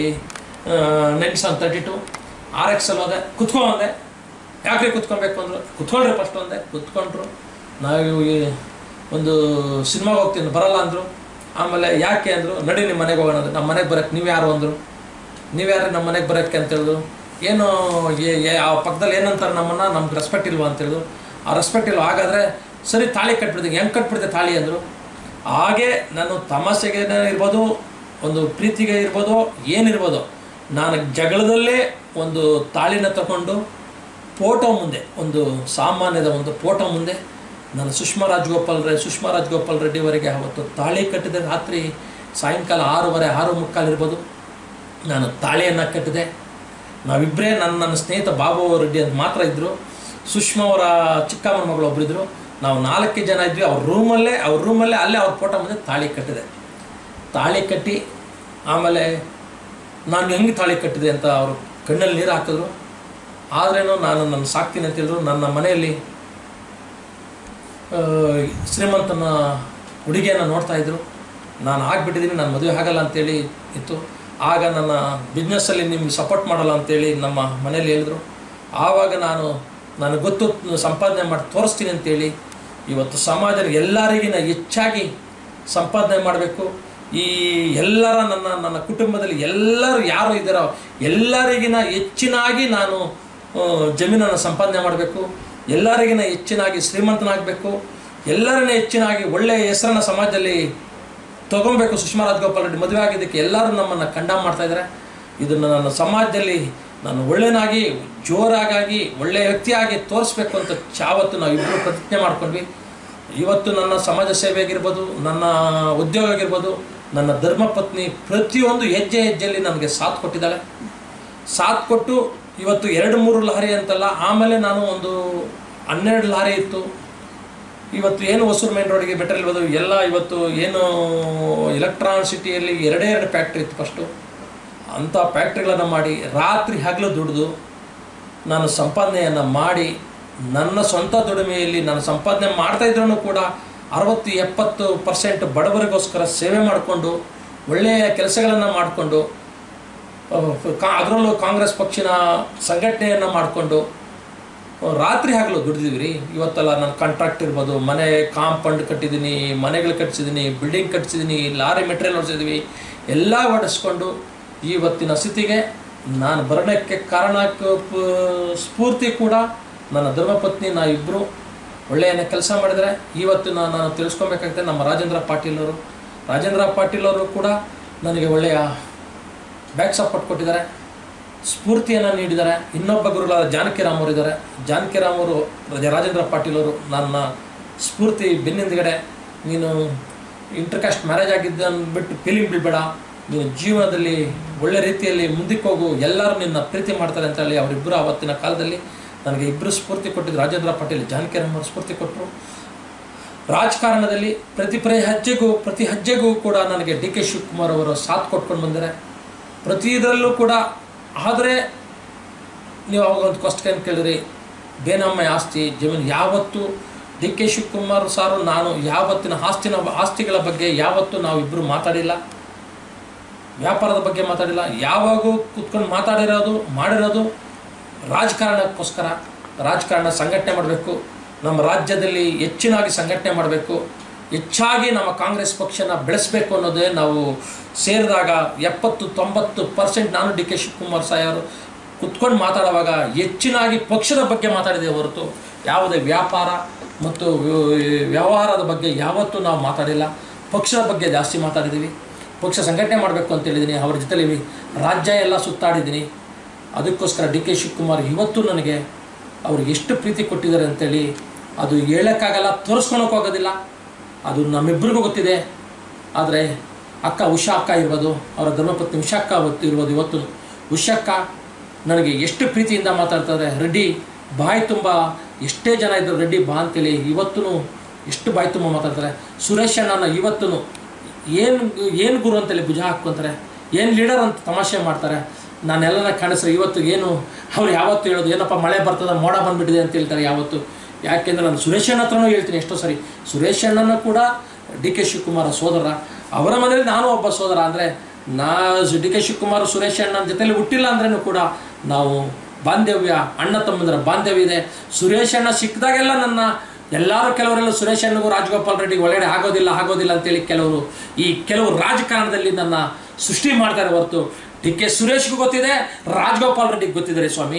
nine seven thirty two R X ಅಲ್ಲಿ ಹೋದೆ ಕುತ್ಕೊ ಅಂದೆ ಯಾಕೆ ಕುತ್ಕೊಬೇಕು ಅಂದರು ಕುತ್ಕೊಳ್ರಿ ಫಸ್ಟ್ ಒಂದೆ ಕುತ್ಕೊಂಡ್ರು ನಾವು ಈ ಒಂದು ಸಿನಿಮಾಗೆ ಹೋಗ್ತೀನಿ ಬರಲ್ಲ ಅಂದರು ಆಮೇಲೆ ಯಾಕೆ ಅಂದರು ನಡಿ ನಿಮ್ಮ ಮನೆಗೆ ಹೋಗೋಣ ಅಂದ್ರು ನಮ್ಮ ಮನೆಗೆ ಬರೋಕ್ಕೆ ನೀವು ಯಾರು ಅಂದರು ನೀವು ಯಾರು ನಮ್ಮ ಮನೆಗೆ ಬರೋಕ್ಕೆ ಅಂತ ಹೇಳಿದ್ರು ಏನು ಏ- ಏ- ಆ ಪಕ್ಕದಲ್ಲಿ ಏನಂತಾರೆ ನಮ್ಮನ್ನು ನಮ್ಗೆ ರೆಸ್ಪೆಕ್ಟ್ ಇಲ್ವಾ ಅಂತ ಹೇಳಿದ್ರು ಆ ರೆಸ್ಪೆಕ್ಟ್ ಇಲ್ವಾ ಹಾಗಾದರೆ ಸರಿ ತಾಳಿ ಕಟ್ಬಿಡ್ತೀನಿ ಹೆಂಗೆ ಕಟ್ಬಿಡ್ತೆ ತಾಳಿ ಅಂದರು ಹಾಗೆ ನಾನು ತಮಾಷೆಗೆ ಇರ್ಬೋದು ಒಂದು ಪ್ರೀತಿಗೆ ಇರ್ಬೋದು ಏನಿರ್ಬೋದು ನಾನು ಜಗಳದಲ್ಲೇ ಒಂದು ತಾಳಿನ ತಗೊಂಡು ಫೋಟೋ ಮುಂದೆ ಒಂದು ಸಾಮಾನ್ಯದ ಒಂದು ಫೋಟೋ ಮುಂದೆ ನಾನು ಸುಷ್ಮಾ ರಾಜಗೋಪಾಲ್ ರೆಡ್ಡಿ ಸುಷ್ಮಾ ರಾಜಗೋಪಾಲ್ ರೆಡ್ಡಿವರೆಗೆ ಅವತ್ತು ತಾಳಿ ಕಟ್ಟಿದ ರಾತ್ರಿ ಸಾಯಂಕಾಲ ಆರೂವರೆ ಆರು ಮುಕ್ಕಾಲು ಇರ್ಬೋದು ನಾನು ತಾಳಿಯನ್ನು ಕಟ್ಟಿದೆ ನಾವಿಬ್ಬರೇ ನನ್ನ ನನ್ನ ಸ್ನೇಹಿತ ಬಾಬು ರೆಡ್ಡಿ ಅಂತ ಮಾತ್ರ ಇದ್ದರು ಸುಷ್ಮಾ ಅವರ ಚಿಕ್ಕಮ್ಮನ ಮಗಳು ಒಬ್ಬರಿದ್ದರು ನಾವು ನಾಲ್ಕು ಜನ ಇದ್ವಿ ಅವ್ರ ರೂಮಲ್ಲೇ ಅವ್ರ ರೂಮಲ್ಲೇ ಅಲ್ಲೇ ಅವ್ರ ಫೋಟೋ ಮುಂದೆ ತಾಳಿ ಕಟ್ಟಿದೆ ತಾಳಿ ಕಟ್ಟಿ ಆಮೇಲೆ ನಾನು ಹೆಂಗೆ ತಾಳಿ ಕಟ್ಟಿದೆ ಅಂತ ಅವರು ಕಣ್ಣಲ್ಲಿ ನೀರು ಹಾಕಿದ್ರು ಆದ್ರೇನು ನಾನು ನನ್ನ ಸಾಕ್ತೀನಿ ಅಂತ ಹೇಳಿದ್ರು ನನ್ನ ಮನೆಯಲ್ಲಿ ಆ, ಶ್ರೀಮಂತನ ಹುಡುಗಿಯನ್ನು ನೋಡ್ತಾ ಇದ್ರು ನಾನು ಆಗ್ಬಿಟ್ಟಿದ್ದೀನಿ ನಾನು ಮದುವೆ ಆಗಲ್ಲ ಅಂತೇಳಿ ಇತ್ತು ಆಗ ನನ್ನ ಬಿಸ್ನೆಸ್ಸಲ್ಲಿ ನಿಮ್ಗೆ ಸಪೋರ್ಟ್ ಮಾಡಲ್ಲ ಅಂತೇಳಿ ನಮ್ಮ ಮನೇಲಿ ಹೇಳಿದ್ರು ಆವಾಗ ನಾನು ನನಗೆ ಗೊತ್ತು ಸಂಪಾದನೆ ಮಾಡಿ ತೋರಿಸ್ತೀನಿ ಅಂತೇಳಿ ಇವತ್ತು ಸಮಾಜದ ಎಲ್ಲರಿಗಿನ ಹೆಚ್ಚಾಗಿ ಸಂಪಾದನೆ ಮಾಡಬೇಕು ಈ ಎಲ್ಲರ ನನ್ನ ನನ್ನ ಕುಟುಂಬದಲ್ಲಿ ಎಲ್ಲರೂ ಯಾರು ಇದ್ದಾರೋ ಎಲ್ಲರಿಗಿನ ಹೆಚ್ಚಿನಾಗಿ ನಾನು ಆ, ಜಮೀನನ್ನು ಸಂಪಾದನೆ ಮಾಡಬೇಕು ಎಲ್ಲರಿಗಿನ ಹೆಚ್ಚಿನಾಗಿ ಶ್ರೀಮಂತನಾಗಬೇಕು ಎಲ್ಲರನ್ನ ಹೆಚ್ಚಿನಾಗಿ ಒಳ್ಳೆಯ ಹೆಸರನ್ನ ಸಮಾಜದಲ್ಲಿ ತಗೊಬೇಕು ಸುಷ್ಮಾ ರಾಜಗೋಪಾಲ್ ರೆಡ್ಡಿ ಮದುವೆ ಆಗಿದ್ದಕ್ಕೆ ಎಲ್ಲರೂ ನಮ್ಮನ್ನು ಕಂಡಮ್ ಮಾಡ್ತಾ ಇದ್ದಾರೆ ಇದನ್ನು ನನ್ನ ಸಮಾಜದಲ್ಲಿ ನಾನು ಒಳ್ಳೆಯನಾಗಿ ಜೋರಾಗಿ ಒಳ್ಳೆಯ ವ್ಯಕ್ತಿಯಾಗಿ ತೋರಿಸ್ಬೇಕು ಅಂತ ಚಾವತ್ತು ನಾವು ಇಬ್ಬರು ಪ್ರತಿಜ್ಞೆ ಮಾಡ್ಕೊಂಡ್ವಿ ಇವತ್ತು ನನ್ನ ಸಮಾಜ ಸೇವೆ ಆಗಿರ್ಬೋದು ನನ್ನ ಉದ್ಯೋಗ ಆಗಿರ್ಬೋದು ನನ್ನ ಧರ್ಮಪತ್ನಿ ಪ್ರತಿಯೊಂದು ಹೆಜ್ಜೆ ಹೆಜ್ಜೆಯಲ್ಲಿ ನನಗೆ ಸಾಥ್ ಕೊಟ್ಟಿದ್ದಾಳೆ ಸಾಥ್ ಕೊಟ್ಟು ಇವತ್ತು ಎರಡು ಮೂರು ಲಾರಿ ಅಂತಲ್ಲ ಆಮೇಲೆ ನಾನು ಒಂದು ಹನ್ನೆರಡು ಲಾರಿ ಇತ್ತು ಇವತ್ತು ಏನು ಹೊಸೂರು ಮೇನ್ ರೋಡಿಗೆ ಬೆಟರ್ ಇರ್ಬೋದು ಎಲ್ಲ ಇವತ್ತು ಏನು ಎಲೆಕ್ಟ್ರಾನ್ ಸಿಟಿಯಲ್ಲಿ ಎರಡೇ ಎರಡು ಫ್ಯಾಕ್ಟ್ರಿ ಇತ್ತು ಫಸ್ಟು ಅಂಥ ಫ್ಯಾಕ್ಟ್ರಿಗಳನ್ನು ಮಾಡಿ ರಾತ್ರಿ ಹಗಲು ದುಡಿದು ನಾನು ಸಂಪಾದನೆಯನ್ನು ಮಾಡಿ ನನ್ನ ಸ್ವಂತ ದುಡಿಮೆಯಲ್ಲಿ ನಾನು ಸಂಪಾದನೆ ಮಾಡ್ತಾ ಇದ್ರೂ ಕೂಡ ಅರವತ್ತು ಎಪ್ಪತ್ತು ಪರ್ಸೆಂಟ್ ಬಡವರಿಗೋಸ್ಕರ ಸೇವೆ ಮಾಡಿಕೊಂಡು ಒಳ್ಳೆಯ ಕೆಲಸಗಳನ್ನು ಮಾಡಿಕೊಂಡು ಕಾ ಅದರಲ್ಲೂ ಕಾಂಗ್ರೆಸ್ ಪಕ್ಷನ ಸಂಘಟನೆಯನ್ನು ಮಾಡಿಕೊಂಡು ರಾತ್ರಿ ಹಗಲು ದುಡಿದಿವಿ ರೀ ಇವತ್ತೆಲ್ಲ ನಾನು ಕಾಂಟ್ರಾಕ್ಟ್ ಇರ್ಬೋದು ಮನೆ ಕಾಂಪೌಂಡ್ ಕಟ್ಟಿದ್ದೀನಿ ಮನೆಗಳು ಕಟ್ಸಿದ್ದೀನಿ ಬಿಲ್ಡಿಂಗ್ ಕಟ್ಸಿದ್ದೀನಿ ಲಾರಿ ಮೆಟೀರಿಯಲ್ ಹೊಡ್ಸಿದ್ದೀವಿ ಎಲ್ಲ ಹೊಡೆಸ್ಕೊಂಡು ಇವತ್ತಿನ ಸ್ಥಿತಿಗೆ ನಾನು ಬರೋಣಕ್ಕೆ ಕಾರಣ ಕ- ಪ- ಸ್ಫೂರ್ತಿ ಕೂಡ ನನ್ನ ಧರ್ಮಪತ್ನಿ ನಾ ಇಬ್ಬರು ಒಳ್ಳೆಯ ಕೆಲಸ ಮಾಡಿದರೆ ಇವತ್ತು ನಾನು ನಾನು ತಿಳಿಸ್ಕೊಬೇಕಾಗ್ತದೆ ನಮ್ಮ ರಾಜೇಂದ್ರ ಪಾಟೀಲ್ ಅವರು ರಾಜೇಂದ್ರ ಪಾಟೀಲ್ ಅವರು ಕೂಡ ನನಗೆ ಒಳ್ಳೆಯ ಬ್ಯಾಕ್ ಸಪೋರ್ಟ್ ಕೊಟ್ಟಿದ್ದಾರೆ ಸ್ಫೂರ್ತಿಯನ್ನು ನೀಡಿದ್ದಾರೆ ಇನ್ನೊಬ್ಬ ಗುರುಗಳಾದ ಜಾನಕಿರಾಮ್ ಅವರು ಇದ್ದಾರೆ ಜಾನಕಿರಾಮ್ ಅವರು ರಾಜ- ರಾಜೇಂದ್ರ ಪಾಟೀಲ್ ಅವರು ನನ್ನ ಸ್ಫೂರ್ತಿ ಬೆನ್ನಿಂದಗಡೆ ನೀನು ಇಂಟರ್ಕಾಸ್ಟ್ ಮ್ಯಾರೇಜ್ ಆಗಿದ್ದ ಅಂದ್ಬಿಟ್ಟು ಫೀಲಿಂಗ್ ಬೀಳ್ಬೇಡ ನೀನು ಜೀವನದಲ್ಲಿ ಒಳ್ಳೆ ರೀತಿಯಲ್ಲಿ ಮುಂದಕ್ಕೆ ಹೋಗು ಎಲ್ಲರೂ ನಿನ್ನ ಪ್ರೀತಿ ಮಾಡ್ತಾರೆ ಅಂತ ಹೇಳಿ ಅವರಿಬ್ಬರು ಆವತ್ತಿನ ಕಾಲದಲ್ಲಿ ನನಗೆ ಇಬ್ಬರು ಸ್ಫೂರ್ತಿ ಕೊಟ್ಟಿದ್ದು ರಾಜೇಂದ್ರ ಪಾಟೀಲ್ ಜಾನಕಿರಾಮ್ ಅವರು ಸ್ಫೂರ್ತಿ ಕೊಟ್ಟರು ರಾಜಕಾರಣದಲ್ಲಿ ಪ್ರತಿ ಪ್ರತಿ ಹೆಜ್ಜೆಗೂ ಪ್ರತಿ ಹೆಜ್ಜೆಗೂ ಕೂಡ ನನಗೆ ಡಿ ಕೆ ಶಿವಕುಮಾರ್ ಅವರು ಸಾಥ್ ಕೊಟ್ಕೊಂಡು ಬಂದರೆ ಪ್ರತಿ ಇದರಲ್ಲೂ ಕೂಡ ಆದರೆ ನೀವು ಅವಾಗ ಒಂದು ಕ್ವಶ್ಚನ್ ಕೇಳಿದ್ರಿ ಬೇನಮ್ಮ ಆಸ್ತಿ ಜಮೀನು ಯಾವತ್ತು ಡಿ ಕೆ ಶಿವಕುಮಾರ್ ಸಾರು ನಾನು ಯಾವತ್ತಿನ ಆಸ್ತಿನ ಆಸ್ತಿಗಳ ಬಗ್ಗೆ ಯಾವತ್ತೂ ನಾವು ಇಬ್ಬರು ಮಾತಾಡಿಲ್ಲ ವ್ಯಾಪಾರದ ಬಗ್ಗೆ ಮಾತಾಡಿಲ್ಲ ಯಾವಾಗೂ ಕೂತ್ಕೊಂಡು ಮಾತಾಡಿರೋದು ಮಾಡಿರೋದು ರಾಜಕಾರಣಕ್ಕೋಸ್ಕರ ರಾಜಕಾರಣ ಸಂಘಟನೆ ಮಾಡಬೇಕು ನಮ್ಮ ರಾಜ್ಯದಲ್ಲಿ ಹೆಚ್ಚಿನಾಗಿ ಸಂಘಟನೆ ಮಾಡಬೇಕು ಹೆಚ್ಚಾಗಿ ನಮ್ಮ ಕಾಂಗ್ರೆಸ್ ಪಕ್ಷನ ಬೆಳೆಸಬೇಕು ಅನ್ನೋದೇ ನಾವು ಸೇರಿದಾಗ ಎಪ್ಪತ್ತು ತೊಂಬತ್ತು ಪರ್ಸೆಂಟ್ ನಾನು ಡಿ ಕೆ ಶಿವಕುಮಾರ್ ಸಾಯರು ಕುತ್ಕೊಂಡು ಮಾತಾಡುವಾಗ ಹೆಚ್ಚಿನಾಗಿ ಪಕ್ಷದ ಬಗ್ಗೆ ಮಾತಾಡಿದೆ ಹೊರತು ಯಾವುದೇ ವ್ಯಾಪಾರ ಮತ್ತು ವ್ಯ- ವ್ಯವಹಾರದ ಬಗ್ಗೆ ಯಾವತ್ತೂ ನಾವು ಮಾತಾಡಿಲ್ಲ ಪಕ್ಷದ ಬಗ್ಗೆ ಜಾಸ್ತಿ ಮಾತಾಡಿದ್ದೀವಿ ಪಕ್ಷ ಸಂಘಟನೆ ಮಾಡಬೇಕು ಅಂತ ಹೇಳಿದ್ದೀನಿ ಅವ್ರ ಜೊತೆಲಿ ರಾಜ್ಯ ಎಲ್ಲ ಸುತ್ತಾಡಿದ್ದೀನಿ ಅದಕ್ಕೋಸ್ಕರ ಡಿ ಕೆ ಶಿವಕುಮಾರ್ ಇವತ್ತು ನನಗೆ ಅವ್ರು ಎಷ್ಟು ಪ್ರೀತಿ ಕೊಟ್ಟಿದ್ದಾರೆ ಅಂತೇಳಿ ಅದು ಹೇಳೋಕ್ಕಾಗಲ್ಲ ತೋರಿಸ್ಕೊಳಕ್ಕೆ ಹೋಗೋದಿಲ್ಲ ಅದು ನಮ್ಮಿಬ್ಬರಿಗೂ ಗೊತ್ತಿದೆ ಆದರೆ ಅಕ್ಕ ಉಷಾ ಅಕ್ಕ ಇರ್ಬೋದು ಅವರ ಧರ್ಮಪತ್ನಿ ಉಷಾ ಅಕ್ಕ ಅವತ್ತು ಇರ್ಬೋದು ಇವತ್ತು ಉಷಕ್ಕ ನನಗೆ ಎಷ್ಟು ಪ್ರೀತಿಯಿಂದ ಮಾತಾಡ್ತಾರೆ ರೆಡ್ಡಿ ಬಾಯಿ ತುಂಬ ಎಷ್ಟೇ ಜನ ಇದ್ದರು ರೆಡ್ಡಿ ಬಾ ಅಂತೇಳಿ ಇವತ್ತೂ ಎಷ್ಟು ಬಾಯಿ ತುಂಬ ಮಾತಾಡ್ತಾರೆ ಸುರೇಶ್ ಅಣ್ಣನ ಇವತ್ತೂ ಏನು ಏನು ಗುರು ಅಂತೇಳಿ ಭುಜ ಹಾಕ್ಕೊಂತಾರೆ ಏನು ಲೀಡರ್ ಅಂತ ತಮಾಷೆ ಮಾಡ್ತಾರೆ ನಾನೆಲ್ಲನ ಕಾಣಿಸ್ರೆ ಇವತ್ತು ಏನು ಅವ್ರು ಯಾವತ್ತು ಹೇಳೋದು ಏನಪ್ಪ ಮಳೆ ಬರ್ತದೆ ಮೋಡ ಬಂದ್ಬಿಟ್ಟಿದೆ ಅಂತ ಹೇಳ್ತಾರೆ ಯಾವತ್ತು ಯಾಕೆಂದ್ರೆ ನಾನು ಸುರೇಶ್ ಅಣ್ಣ ಹತ್ರನೂ ಹೇಳ್ತೀನಿ ಎಷ್ಟೋ ಸರಿ ಸುರೇಶ್ ಅಣ್ಣನ ಕೂಡ ಡಿ ಕೆ ಶಿವಕುಮಾರ ಸೋದರ ಅವರ ಮನೇಲಿ ನಾನು ಒಬ್ಬ ಸೋದರ ಅಂದರೆ ನಾ ಡಿ ಕೆ ಶಿವಕುಮಾರ್ ಸುರೇಶ್ ಅಣ್ಣನ ಜೊತೆಲಿ ಹುಟ್ಟಿಲ್ಲ ಅಂದ್ರೂ ಕೂಡ ನಾವು ಬಾಂಧವ್ಯ ಅಣ್ಣ ತಮ್ಮಂದರ ಬಾಂಧವ್ಯ ಇದೆ ಸುರೇಶ್ ಅಣ್ಣ ಸಿಕ್ಕಿದಾಗೆಲ್ಲ ನನ್ನ ಎಲ್ಲರೂ ಕೆಲವರೆಲ್ಲ ಸುರೇಶ್ ಅಣ್ಣಗೂ ರಾಜಗೋಪಾಲ್ ರೆಡ್ಡಿ ಒಳಗಡೆ ಆಗೋದಿಲ್ಲ ಆಗೋದಿಲ್ಲ ಅಂತೇಳಿ ಕೆಲವರು ಈ ಕೆಲವು ರಾಜಕಾರಣದಲ್ಲಿ ನನ್ನ ಸೃಷ್ಟಿ ಮಾಡ್ತಾರೆ ಹೊರತು ಡಿ ಕೆ ಸುರೇಶ್ಗೂ ಗೊತ್ತಿದೆ ರಾಜಗೋಪಾಲ್ ರೆಡ್ಡಿಗೆ ಗೊತ್ತಿದೆ ಸ್ವಾಮಿ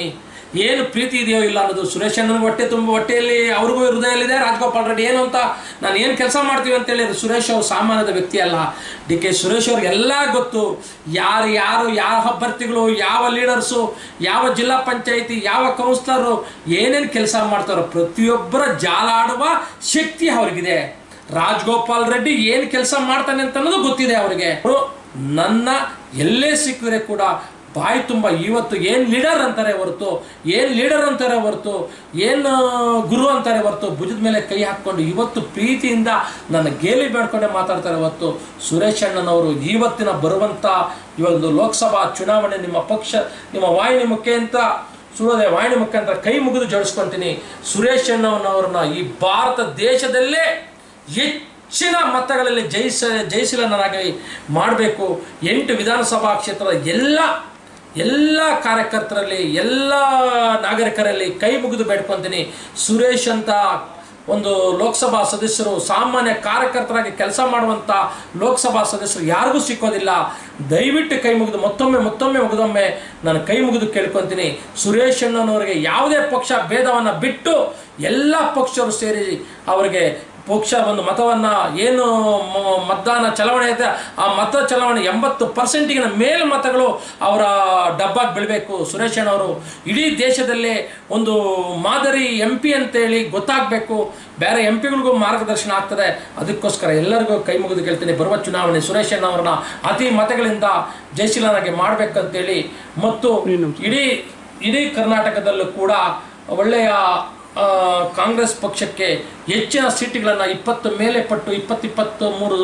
ಏನು ಪ್ರೀತಿ ಇದೆಯೋ ಇಲ್ಲ ಅನ್ನೋದು ಸುರೇಶ್ ಅಣ್ಣನ ಹೊಟ್ಟೆ ತುಂಬ ಹೊಟ್ಟೆಯಲ್ಲಿ ಅವ್ರಿಗೂ ಹೃದಯದಲ್ಲಿದೆ ರಾಜಗೋಪಾಲ್ ರೆಡ್ಡಿ ಏನು ಅಂತ ನಾನು ಏನು ಕೆಲಸ ಮಾಡ್ತೀವಿ ಅಂತೇಳಿ ಸುರೇಶ್ ಅವರು ಸಾಮಾನ್ಯದ ವ್ಯಕ್ತಿ ಅಲ್ಲ ಡಿ ಕೆ ಸುರೇಶ್ ಅವ್ರಿಗೆಲ್ಲ ಗೊತ್ತು ಯಾರು ಯಾರು ಯಾವ ಅಭ್ಯರ್ಥಿಗಳು ಯಾವ ಲೀಡರ್ಸು ಯಾವ ಜಿಲ್ಲಾ ಪಂಚಾಯಿತಿ ಯಾವ ಕೌನ್ಸಿಲರು ಏನೇನು ಕೆಲಸ ಮಾಡ್ತಾರೋ ಪ್ರತಿಯೊಬ್ಬರ ಜಾಲಾಡುವ ಶಕ್ತಿ ಅವ್ರಿಗಿದೆ ರಾಜಗೋಪಾಲ್ ರೆಡ್ಡಿ ಏನು ಕೆಲಸ ಮಾಡ್ತಾನೆ ಅಂತ ಅನ್ನೋದು ಗೊತ್ತಿದೆ ಅವರಿಗೆ ಅವರು ನನ್ನ ಎಲ್ಲೇ ಸಿಕ್ಕಿದ್ರೆ ಕೂಡ ಬಾಯಿ ತುಂಬ ಇವತ್ತು ಏನು ಲೀಡರ್ ಅಂತಾರೆ ಹೊರತು ಏನು ಲೀಡರ್ ಅಂತಾರೆ ಹೊರತು ಏನು ಗುರು ಅಂತಾರೆ ಹೊರತು ಭುಜದ ಮೇಲೆ ಕೈ ಹಾಕ್ಕೊಂಡು ಇವತ್ತು ಪ್ರೀತಿಯಿಂದ ನನ್ನ ಗೇಲಿ ಬೇಡ್ಕೊಂಡೆ ಮಾತಾಡ್ತಾರೆ ಹೊರತು ಸುರೇಶ್ ಅಣ್ಣನವರು ಇವತ್ತಿನ ಬರುವಂಥ ಈ ಒಂದು ಲೋಕಸಭಾ ಚುನಾವಣೆ ನಿಮ್ಮ ಪಕ್ಷ ನಿಮ್ಮ ವಾಹಿನಿ ಮುಖೇಂತರ ಸುಳ್ಯೋದಯ ವಾಹಿನಿ ಮುಖಾಂತರ ಕೈ ಮುಗಿದು ಜೋಡಿಸ್ಕೊಂತೀನಿ ಸುರೇಶ್ ಅಣ್ಣನವ್ರನ್ನ ಈ ಭಾರತ ದೇಶದಲ್ಲೇ ಹೆಚ್ಚಿನ ಮತಗಳಲ್ಲಿ ಜಯಿಸ ಜಯಿಸಿಲನಾಗಿ ಮಾಡಬೇಕು ಎಂಟು ವಿಧಾನಸಭಾ ಕ್ಷೇತ್ರದ ಎಲ್ಲ ಎಲ್ಲ ಕಾರ್ಯಕರ್ತರಲ್ಲಿ ಎಲ್ಲ ನಾಗರಿಕರಲ್ಲಿ ಕೈ ಮುಗಿದು ಬೇಡ್ಕೊತೀನಿ ಸುರೇಶ್ ಅಂತ ಒಂದು ಲೋಕಸಭಾ ಸದಸ್ಯರು ಸಾಮಾನ್ಯ ಕಾರ್ಯಕರ್ತರಾಗಿ ಕೆಲಸ ಮಾಡುವಂಥ ಲೋಕಸಭಾ ಸದಸ್ಯರು ಯಾರಿಗೂ ಸಿಕ್ಕೋದಿಲ್ಲ ದಯವಿಟ್ಟು ಕೈ ಮುಗಿದು ಮತ್ತೊಮ್ಮೆ ಮತ್ತೊಮ್ಮೆ ಮುಗಿದೊಮ್ಮೆ ನಾನು ಕೈ ಮುಗಿದು ಕೇಳ್ಕೊತೀನಿ ಸುರೇಶ್ ಅಣ್ಣನವರಿಗೆ ಯಾವುದೇ ಪಕ್ಷ ಭೇದವನ್ನು ಬಿಟ್ಟು ಎಲ್ಲ ಪಕ್ಷರು ಸೇರಿ ಅವರಿಗೆ ಪಕ್ಷ ಒಂದು ಮತವನ್ನು ಏನು ಮ- ಮತದಾನ ಚಲಾವಣೆ ಐತೆ ಆ ಮತ ಚಲಾವಣೆ ಎಂಬತ್ತು ಪರ್ಸೆಂಟಿಗಿನ ಮೇಲ್ ಮತಗಳು ಅವರ ಡಬ್ಬಾಗಿ ಬೀಳಬೇಕು ಸುರೇಶ್ ಅಣ್ಣವರು ಇಡೀ ದೇಶದಲ್ಲೇ ಒಂದು ಮಾದರಿ ಎಂ ಪಿ ಅಂತೇಳಿ ಗೊತ್ತಾಗಬೇಕು ಬೇರೆ ಎಂ ಪಿಗಳಿಗೂ ಮಾರ್ಗದರ್ಶನ ಆಗ್ತದೆ ಅದಕ್ಕೋಸ್ಕರ ಎಲ್ಲರಿಗೂ ಕೈ ಮುಗಿದು ಕೇಳ್ತೀನಿ ಬರುವ ಚುನಾವಣೆ ಸುರೇಶ್ ಅಣ್ಣವ್ರನ್ನ ಅತಿ ಮತಗಳಿಂದ ಜಯಶೀಲನಾಗಿ ಮಾಡಬೇಕಂತೇಳಿ ಮತ್ತು ಇಡೀ ಇಡೀ ಕರ್ನಾಟಕದಲ್ಲೂ ಕೂಡ ಒಳ್ಳೆಯ ಆ, ಕಾಂಗ್ರೆಸ್ ಪಕ್ಷಕ್ಕೆ ಹೆಚ್ಚಿನ ಸೀಟುಗಳನ್ನು ಇಪ್ಪತ್ತು ಮೇಲೆ ಪಟ್ಟು ಇಪ್ಪತ್ತಿಪ್ಪತ್ತು ಮೂರು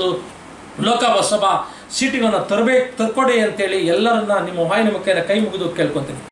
ಲೋಕಸಭಾ ಸೀಟುಗಳನ್ನು ತರಬೇಕು ತರ್ಕೊಡಿ ಅಂತೇಳಿ ಎಲ್ಲರನ್ನ ನಿಮ್ಮ ವಾಹಿನಿ ಮುಖೇನ ಕೈ ಮುಗಿದು ಕೇಳ್ಕೊತೀನಿ